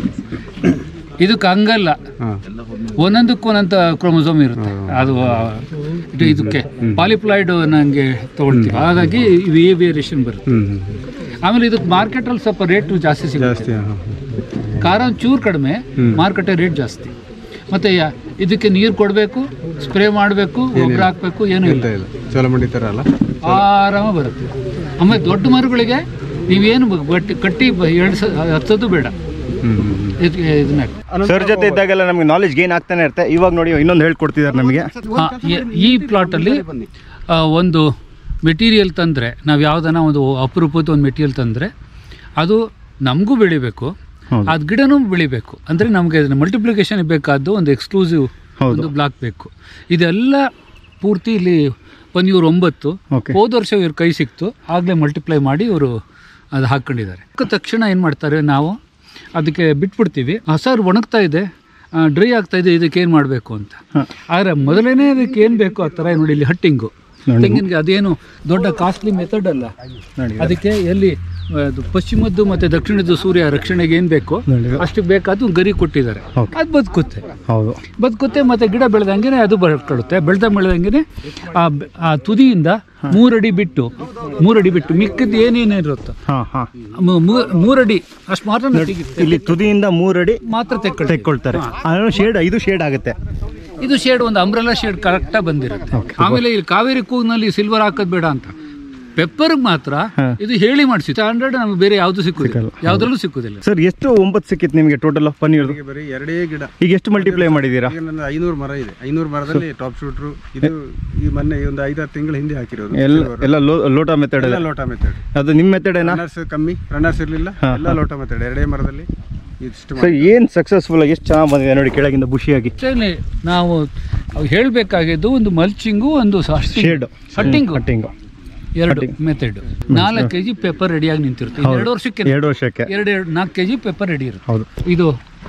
Speaker 4: ಇದಕ್ಕೆ ಹಂಗಲ್ಲ
Speaker 1: ಹಾಂ
Speaker 4: ಒಂದೊಂದಕ್ಕೂ ಒಂದೊಂದು ಕ್ರೋಮೋಸೋಮ್ ಇರುತ್ತೆ ಅದು ಆ, ಇದು ಇದಕ್ಕೆ ಪಾಲಿಪ್ಲಾಯ್ಡ್ ನಂಗೆ ತಗೊಳ್ತೀವಿ ಹಾಗಾಗಿ ವಿ ವೇರಿಯೇಷನ್ ಬರುತ್ತೆ
Speaker 1: ಹ್ಞೂ ಹ್ಞೂ
Speaker 4: ಆಮೇಲೆ ಇದಕ್ಕೆ ಮಾರ್ಕೆಟಲ್ಲಿ ಸ್ವಲ್ಪ ರೇಟು ಜಾಸ್ತಿ ಸಿಗುತ್ತೆ
Speaker 1: ಜಾಸ್ತಿ ಹಾಂ
Speaker 4: ಖಾರ ಒಂಚೂರು ಕಡಿಮೆ ಮಾರ್ಕೆಟೇ ರೇಟ್ ಜಾಸ್ತಿ ಮತ್ತೆ ಯಾ- ಇದಕ್ಕೆ ನೀರು ಕೊಡಬೇಕು ಸ್ಪ್ರೇ ಮಾಡಬೇಕು ಗೊಬ್ಬರ ಹಾಕಬೇಕು ಏನೂ ಇಲ್ಲ
Speaker 1: ಇಲ್ಲ ಚೋಲಮಂಡಿ ಥರ ಅಲ್ಲ
Speaker 4: ಆರಾಮ ಬರುತ್ತೆ ಆಮೇಲೆ ದೊಡ್ಡ ಮರಗಳಿಗೆ ನೀವೇನು ಬಟ್ ಕಟ್ಟಿ ಬ- ಎಳ್ಸ ಹತ್ತೋದು ಬೇಡ
Speaker 1: ಹ್ಞೂ ಹ್ಞೂ
Speaker 4: ಇದ್- ಇದನ್ನ
Speaker 2: ಸರ್ ಜೊತೆ ಇದ್ದಾಗೆಲ್ಲ ನಮಗೆ ನಾಲೆಜ್ ಗೇನ್ ಆಗ್ತಾನೆ ಇರುತ್ತೆ ಇವಾಗ ನೋಡಿ ಇನ್ನೊಂದು ಹೇಳ್ಕೊಡ್ತಿದ್ದಾರೆ ನಮಗೆ
Speaker 4: ಹಾ, ಈ- ಈ ಪ್ಲಾಟಲ್ಲಿ ಆ, ಒಂದು ಮೆಟೀರಿಯಲ್ ತಂದರೆ ನಾವು ಯಾವುದನ್ನ ಒಂದು ಅಪರೂಪದ ಒಂದು ಮೆಟೀರಿಯಲ್ ತಂದರೆ ಅದು ನಮಗೂ ಬೆಳಿಬೇಕು ಅದು ಗಿಡನೂ ಬೆಳಿಬೇಕು ಅಂದರೆ ನಮಗೆ ಅದನ್ನ ಮಲ್ಟಿಪ್ಲಿಕೇಶನ್ ಬೇಕಾದ್ದು ಒಂದು ಎಕ್ಸ್ಕ್ಲೂಸಿವ್ ಒಂದು ಬ್ಲಾಕ್ ಬೇಕು ಇದೆಲ್ಲ ಪೂರ್ತಿ ಇಲ್ಲಿ ಪನ್ಯೂರ್ ಒಂಬತ್ತು
Speaker 2: Okay.
Speaker 4: ಹೋದ ವರ್ಷ ಇವ್ರ ಕೈ ಸಿಕ್ತು ಆಗಲೇ ಮಲ್ಟಿಪ್ಲೈ ಮಾಡಿ ಇವರು ಅದು ಹಾಕ್ಕೊಂಡಿದ್ದಾರೆ ಅದಕ್ಕೆ ತಕ್ಷಣ ಏನು ಮಾಡ್ತಾರೆ ನಾವು ಅದಕ್ಕೆ ಬಿಟ್ಬಿಡ್ತೀವಿ ಹಸರು ಒಣಗ್ತಾ ಇದೆ ಡ್ರೈ ಆಗ್ತಾ ಇದೆ ಇದಕ್ಕೆ ಏನು ಮಾಡಬೇಕು ಅಂತ ಆದರೆ ಮೊದಲೇನೆ ಅದಕ್ಕೆ ಏನು ಬೇಕು ಆ ಥರ ನೋಡಿ ಇಲ್ಲಿ ಹಟ್ಟಿಂಗು ತೆಂಗಿನಗೆ ಅದೇನು ದೊಡ್ಡ ಕಾಸ್ಟ್ಲಿ ಮೆಥಡ್ ಅಲ್ಲ ಅದಕ್ಕೆ ಎಲ್ಲಿ ಅದು ಪಶ್ಚಿಮದ್ದು ಮತ್ತು ದಕ್ಷಿಣದ್ದು ಸೂರ್ಯ ರಕ್ಷಣೆಗೆ ಏನು ಬೇಕು ಅಷ್ಟು ಬೇಕಾದ್ದು ಗರಿ ಕೊಟ್ಟಿದ್ದಾರೆ
Speaker 2: Okay.
Speaker 4: ಅದು ಬದುಕುತ್ತೆ
Speaker 2: ಹೌದು
Speaker 4: ಬದುಕುತ್ತೆ ಮತ್ತು ಗಿಡ ಬೆಳೆದಂಗೆ ಅದು ಬೆಳ್ಕೊಳ್ಳುತ್ತೆ ಬೆಳೆದ ಬೆಳೆದಂಗೆ ಆ ಬೆ- ಆ ತುದಿಯಿಂದ ಮೂರಡಿ ಬಿಟ್ಟು ಮೂರಡಿ ಬಿಟ್ಟು ಮಿಕ್ಕಿದ್ದು ಏನೇನು ಇರುತ್ತೋ
Speaker 2: ಹಾಂ ಹಾಂ
Speaker 4: ಮೂ- ಮೂ- ಮೂರಡಿ ಅಷ್ಟು ಮಾತ್ರ ತೆಗಿತ್ತೆ.
Speaker 2: ಇಲ್ಲಿ ತುದಿಯಿಂದ ಮೂರಡಿ
Speaker 4: ಮಾತ್ರ ತೆಕ್ಕೊಳ್ಳಿ
Speaker 2: ತೆಕ್ಕೊಳ್ತಾರೆ ಶೇಡ್ ಇದು ಶೇಡ್ ಆಗುತ್ತೆ
Speaker 4: ಇದು ಶೇಡ್ ಒಂದು ಅಂಬ್ರೆಲಾ ಶೇಡ್ ಕರೆಕ್ಟಾಗಿ ಬಂದಿರುತ್ತೆ ಆಮೇಲೆ ಇಲ್ಲಿ ಕಾವೇರಿ ಕೂಗ್ನಲ್ಲಿ ಸಿಲ್ವರ್ ಹಾಕೋದು ಬೇಡ ಅಂತ ಪೆಪ್ಪರ್ಗೆ ಮಾತ್ರ ಇದು ಹೇಳಿ ಮಾಡಿಸಿ ಹಂಡ್ರೆಡ್ ನಮ್ಗೆ ಬೇರೆ ಯಾವುದು ಸಿಕ್ಕುದಿಲ್ಲ ಯಾವುದ್ರಲ್ಲೂ ಸಿಕ್ಕುದಿಲ್ಲ
Speaker 2: ಸರ್ ಎಷ್ಟು ಒಂಬತ್ತು ಸಿಕ್ಕಿತ್ತು ನಿಮಗೆ ಟೋಟಲ್ ಪನ್ನೀರ್ದು
Speaker 1: ಈಗ ಬರೀ ಎರಡೇ ಗಿಡ
Speaker 2: ಈಗ ಎಷ್ಟು ಮಲ್ಟಿಪ್ಲೈ ಮಾಡಿದ್ದೀರಾ
Speaker 1: ಈಗ ನನ್ನ ಐನೂರು ಮರ ಇದೆ ಐನೂರು ಮರದಲ್ಲಿ ಟಾಪ್ ಶೂಟ್ರು ಇದು ಈ ಮೊನ್ನೆ ಈ ಒಂದು ಐದಾರು ತಿಂಗಳ ಹಿಂದೆ ಹಾಕಿರೋದು
Speaker 2: ಎಲ್ಲ ಎಲ್ಲ ಲೋ- ಲೋಟ ಮೆಥಡ್
Speaker 1: ಎಲ್ಲ ಲೋಟ ಮೆಥಡ್
Speaker 2: ಅದು ನಿಮ್ಮ ಮೆಥಡ್ ಏನಾ
Speaker 1: ರನ್ನರ್ಸ್ ಕಮ್ಮಿ ರನ್ನರ್ಸ್ ಇರಲಿಲ್ಲ ಎಲ್ಲ ಲೋಟ ಮೆಥಡ್ ಎರಡೇ ಮರದಲ್ಲಿ ಇಷ್ಟು
Speaker 2: ಸರ್ ಏನು ಸಕ್ಸಸ್ಫುಲ್ ಎಷ್ಟು ಚೆನ್ನಾಗಿ ಬಂದಿದೆ ನೋಡಿ ಕೆಳಗಿಂದ ಬುಷಿಯಾಗಿ
Speaker 4: ಅಷ್ಟೇನೆ ನಾವು ಹೇಳಬೇಕಾಗಿದ್ದು ಒಂದು ಮಲ್ಚಿಂಗು ಒಂದು
Speaker 2: ಶೇಡ್
Speaker 4: ಸಟ್ಟಿಂಗು
Speaker 2: ಕಟ್ಟಿಂಗು
Speaker 4: ಎರಡು ಮೆಥಡ್ ನಾಲ್ಕು ಕೆ ಜಿ ಪೇಪರ್ ರೆಡಿಯಾಗಿ ನಿಂತಿರುತ್ತೆ ಇದು ಎರಡು ವರ್ಷಕ್ಕೆ
Speaker 2: ಎರಡು ವರ್ಷಕ್ಕೆ
Speaker 4: ಎರಡು ಎರಡು ನಾಲ್ಕು ಕೆ ಜಿ ಪೇಪರ್ ರೆಡಿ ಇರುತ್ತೆ
Speaker 2: ಹೌದು
Speaker 4: ಇದು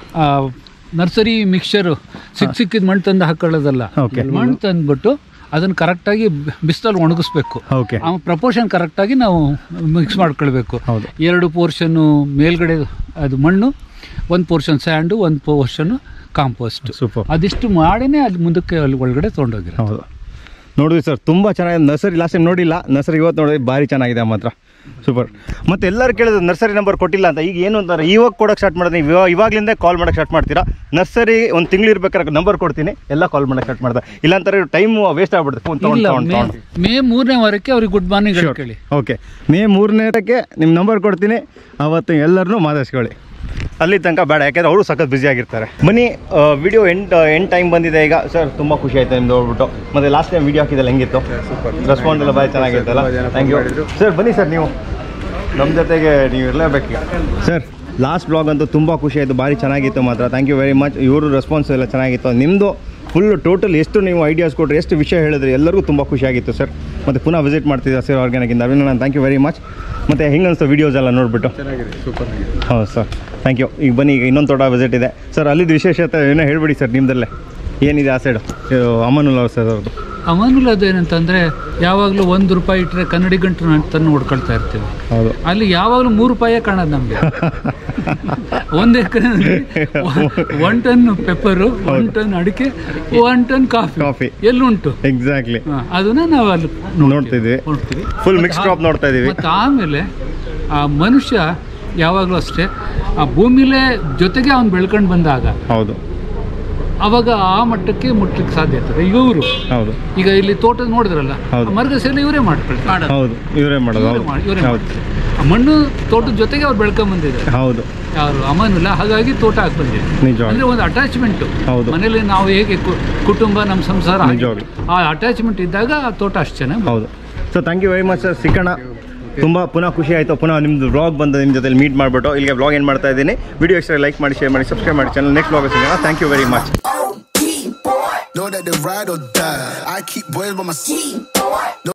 Speaker 4: ನರ್ಸರಿ ಮಿಕ್ಸ್ಚರು ಸಿಕ್ಕ ಸಿಕ್ಕಿದ ಮಣ್ಣು ತಂದು ಹಾಕೊಳ್ಳೋದಲ್ಲ
Speaker 2: Okay.
Speaker 4: ಮಣ್ಣು ತಂದ್ಬಿಟ್ಟು ಅದನ್ನು ಕರೆಕ್ಟಾಗಿ ಬಿಸಿಲಲ್ಲಿ ಒಣಗಿಸ್ಬೇಕು
Speaker 2: ಓಕೆ
Speaker 4: ಆ ಪ್ರಪೋರ್ಷನ್ ಕರೆಕ್ಟಾಗಿ ನಾವು ಮಿಕ್ಸ್ ಮಾಡ್ಕೊಳ್ಬೇಕು
Speaker 2: ಹೌದು.
Speaker 4: ಎರಡು ಪೋರ್ಷನ್ನು ಮೇಲ್ಗಡೆ ಅದು ಮಣ್ಣು ಒಂದು ಪೋರ್ಷನ್ ಸ್ಯಾಂಡು ಒಂದು ಪೋರ್ಷನ್ನು ಕಾಂಪೋಸ್ಟ್
Speaker 2: ಸೂಪರ್
Speaker 4: ಅದಿಷ್ಟು ಮಾಡಿನೇ ಅಲ್ಲಿ ಮುಂದಕ್ಕೆ ಅಲ್ಲಿ ಒಳಗಡೆ ತೊಗೊಂಡೋಗಿರೋ
Speaker 2: ಹೌದು ನೋಡಿದ್ವಿ ಸರ್ ತುಂಬ ಚೆನ್ನಾಗಿದೆ ನರ್ಸರಿ ಲಾಸ್ಟ್ ಟೈಮ್ ನೋಡಿಲ್ಲ ನರ್ಸರಿ ಇವತ್ತು ನೋಡಿದ್ವಿ ಭಾರಿ ಚೆನ್ನಾಗಿದೆ ಮಾತ್ರ ಸೂಪರ್ ಮತ್ತೆ ಎಲ್ಲರೂ ಕೇಳಿದ್ರು ನರ್ಸರಿ ನಂಬರ್ ಕೊಟ್ಟಿಲ್ಲ ಅಂತ ಈಗ ಏನು ಅಂತಾರೆ ಇವಾಗ ಕೊಡೋಕೆ ಸ್ಟಾರ್ಟ್ ಮಾಡಿದ್ರೆ ಇವಾಗ ಇವಾಗಲಿಂದ ಕಾಲ್ ಮಾಡೋಕೆ ಸ್ಟಾರ್ಟ್ ಮಾಡ್ತೀರಾ ನರ್ಸರಿ ಒಂದು ತಿಂಗಳು ಇರ್ಬೇಕಾದ್ರೆ ನಂಬರ್ ಕೊಡ್ತೀನಿ ಎಲ್ಲ ಕಾಲ್ ಮಾಡೋಕೆ ಸ್ಟಾರ್ಟ್ ಮಾಡ್ತಾರೆ ಇಲ್ಲಾಂತಾರೆ ಟೈಮ್ ವೇಸ್ಟ್ ಆಗ್ಬಿಡುತ್ತೆ ಫೋನ್ ತೊಗೊಂಡು
Speaker 4: ಇಲ್ಲ
Speaker 2: ತೊಗೊಂಡು
Speaker 4: ಮೇ
Speaker 2: ತೊಗೊಂಡು
Speaker 4: ಮೇ ಮೂರನೇ ವಾರಕ್ಕೆ ಅವ್ರಿಗೆ ಗುಡ್ ಮಾರ್ನಿಂಗ್ ಕೇಳಿ
Speaker 2: ಓಕೆ ಮೇ ಮೂರನೇದಕ್ಕೆ ನಿಮ್ಮ ನಂಬರ್ ಕೊಡ್ತೀನಿ ಅವತ್ತು ಎಲ್ಲರನ್ನೂ ಮಾತಾಡ್ಸ್ಕೊಳ್ಳಿ ಅಲ್ಲಿ ತನಕ ಬೇಡ ಯಾಕೆಂದ್ರೆ ಅವರು ಸಖತ್ ಬ್ಯುಸಿ ಆಗಿರ್ತಾರೆ ಬನ್ನಿ ವಿಡಿಯೋ ಎಂಡ್ ಎಂಡ್ ಟೈಮ್ ಬಂದಿದೆ ಈಗ ಸರ್ ತುಂಬ ಖುಷಿ ಆಯ್ತು ನಿಮ್ದು ನೋಡ್ಬಿಟ್ಟು ಮತ್ತೆ ಲಾಸ್ಟ್ ಟೈಮ್ ವಿಡಿಯೋ ಹಾಕಿದ್ದಲ್ಲ ಹೆಂಗಿತ್ತು ರೆಸ್ಪಾನ್ಸ್ ಎಲ್ಲ ಭಾರಿ ಚೆನ್ನಾಗಿತ್ತಲ್ಲ ಥ್ಯಾಂಕ್ ಯು ಸರ್ ಬನ್ನಿ ಸರ್ ನೀವು ನಮ್ಮ ಜೊತೆಗೆ ನೀವು ಇರಲೇಬೇಕೀಗ ಸರ್ ಲಾಸ್ಟ್ ಬ್ಲಾಗ್ ಅಂತೂ ತುಂಬ ಖುಷಿ ಆಯಿತು ಭಾರಿ ಚೆನ್ನಾಗಿತ್ತು ಮಾತ್ರ ಥ್ಯಾಂಕ್ ಯು ವೆರಿ ಮಚ್ ಇವರು ರೆಸ್ಪಾನ್ಸ್ ಎಲ್ಲ ಚೆನ್ನಾಗಿತ್ತು ನಿಮ್ಮದು ಫುಲ್ ಟೋಟಲ್ ಎಷ್ಟು ನೀವು ಐಡಿಯಾಸ್ ಕೊಟ್ಟರೆ ಎಷ್ಟು ವಿಷಯ ಹೇಳಿದ್ರಿ ಎಲ್ಲರಿಗೂ ತುಂಬ ಖುಷಿಯಾಗಿತ್ತು ಸರ್ ಮತ್ತು ಪುನಃ ವಿಸಿಟ್ ಮಾಡ್ತಿದ್ದೆ ಸರ್ ಆರ್ಗ್ಯಾನಿಕಿಂದ ಅಭಿನಂದನ್ ಥ್ಯಾಂಕ್ ಯು ವೆರಿ ಮಚ್ ಮತ್ತು ಹೆಂಗೆ ಅನಿಸ್ತು ವೀಡಿಯೋಸ್ ಎಲ್ಲ ನೋಡಿಬಿಟ್ಟು
Speaker 1: ಚೆನ್ನಾಗಿದೆ ಸೂಪರ್ ಆಗಿದೆ
Speaker 2: ಹೌದು ಸರ್ ಥ್ಯಾಂಕ್ ಯು ಈಗ ಬನ್ನಿ ಈಗ ಇನ್ನೊಂದು ತೋಟ ವಿಸಿಟ್ ಇದೆ ಸರ್ ಅಲ್ಲಿದ್ದು ವಿಶೇಷತೆ ಏನೋ ಹೇಳ್ಬಿಡಿ ಸರ್ ನಿಮ್ಮದಲ್ಲೇ ಏನಿದೆ ಆ ಸೈಡು ಅಮನುಲ್ ಅವ್ರು ಸರ್ ಅವ್ರದ್ದು
Speaker 4: ಅಮಾನುಲ್ ಅದೇನಂತಂದ್ರೆ ಯಾವಾಗಲೂ ಒಂದು ರೂಪಾಯಿ ಇಟ್ಟರೆ ಕನ್ನಡಿ ಗಂಟು ತಂದು ಹೊಡ್ಕೊಳ್ತಾ ಇರ್ತೀವಿ
Speaker 2: ಹೌದು
Speaker 4: ಅಲ್ಲಿ ಯಾವಾಗಲೂ ಮೂರು ರೂಪಾಯೇ ಕಾಣೋದು ನಮಗೆ ಒಂದು ಎಕರೆ one ton pepper one ton ಅಡಿಕೆ ಒನ್ ಟನ್ ಕಾಫಿ
Speaker 2: ಕಾಫಿ
Speaker 4: ಎಲ್ಲುಂಟು
Speaker 2: ಎಕ್ಸಾಕ್ಟ್ಲಿ
Speaker 4: ಹ, ಅದನ್ನ ನಾವು ಅಲ್ಲಿ
Speaker 2: ನೋಡ್ತಿದ್ವಿ
Speaker 4: ನೋಡ್ತೀವಿ
Speaker 2: ಫುಲ್ ಮಿಕ್ಸ್ ಕ್ರಾಪ್ ನೋಡ್ತಾ ಇದ್ದೀವಿ
Speaker 4: ಮತ್ತು ಆಮೇಲೆ ಆ ಮನುಷ್ಯ ಯಾವಾಗಲೂ ಅಷ್ಟೇ ಆ ಭೂಮಿಲೇ ಜೊತೆಗೆ ಅವ್ನು ಬೆಳ್ಕೊಂಡು ಬಂದಾಗ
Speaker 2: ಹೌದು
Speaker 4: ಅವಾಗ ಆ ಮಟ್ಟಕ್ಕೆ ಮುಟ್ಲಿಕ್ಕೆ ಸಾಧ್ಯ ಆಗ್ತದೆ ಈಗ ಇವರು
Speaker 2: ಹೌದು
Speaker 4: ಈಗ ಇಲ್ಲಿ ತೋಟ ನೋಡಿದ್ರಲ್ಲ
Speaker 2: ಹೌದು.
Speaker 4: ಮರಗಸೆಲ್ಲ ಇವರೇ ಮಾಡ್ಕೊಳ್ತಾರೆ
Speaker 2: ಹೌದು ಇವರೇ ಮಾಡೋದು ಹೌದು
Speaker 4: ಇವರೇ
Speaker 2: ಹೌದು
Speaker 4: ಮಾಡ್ತಾರೆ ಆ ಮಣ್ಣು ತೋಟದ ಜೊತೆಗೆ ಅವ್ರು ಬೆಳ್ಕೊಂಡ್ ಬಂದಿದ್ದಾರೆ
Speaker 2: ಹೌದು
Speaker 4: ಯಾರು ಅಮನಿಲ್ಲ ಹಾಗಾಗಿ ತೋಟ ಹಾಕಿ ಬಂದಿದೆ
Speaker 2: ನಿಜ
Speaker 4: ಅಂದ್ರೆ ಒಂದು ಅಟ್ಯಾಚ್ಮೆಂಟ್
Speaker 2: ಹೌದು.
Speaker 4: ಮನೇಲಿ ನಾವು ಹೇಗೆ ಕು- ಕುಟುಂಬ ನಮ್ಮ ಸಂಸಾರ ಹಾಗೆ.
Speaker 2: ನಿಜವಾಗ್ಲು.
Speaker 4: ಆ ಅಟ್ಯಾಚ್ಮೆಂಟ್ ಇದ್ದಾಗ ಆ ತೋಟ ಅಷ್ಟು ಚೆನ್ನಾಗಿ
Speaker 2: ಹೌದು so thank you very much sir ಸಿಕ್ಕಣ ತುಂಬ ಪುನಃ ಖುಷಿ ಆಯಿತು ಪುನಃ ನಿಮ್ಮದು ವ್ಲಾಗ್ ಬಂದು ನಿಮ್ಮ ಜೊತೆ ಮೀಟ್ ಮಾಡಿಬಿಟ್ಟು ಇಲ್ಲಿಗೆ ವ್ಲಾಗ್ ಏನು ಮಾಡ್ತಾ ಇದ್ದೀನಿ ವಿಡಿಯೋ ಇಷ್ಟ ಲೈಕ್ ಮಾಡಿ ಶೇರ್ ಮಾಡಿ ಸಬ್ಸ್ಕ್ರೈಬ್ ಮಾಡಿ ಚಾನಲ್ ನೆಕ್ಸ್ಟ್ ವ್ಲಾಗ್ ಸಿಗೋಣ thank you very much
Speaker 10: Know that they ride or die. I keep boys by my seat.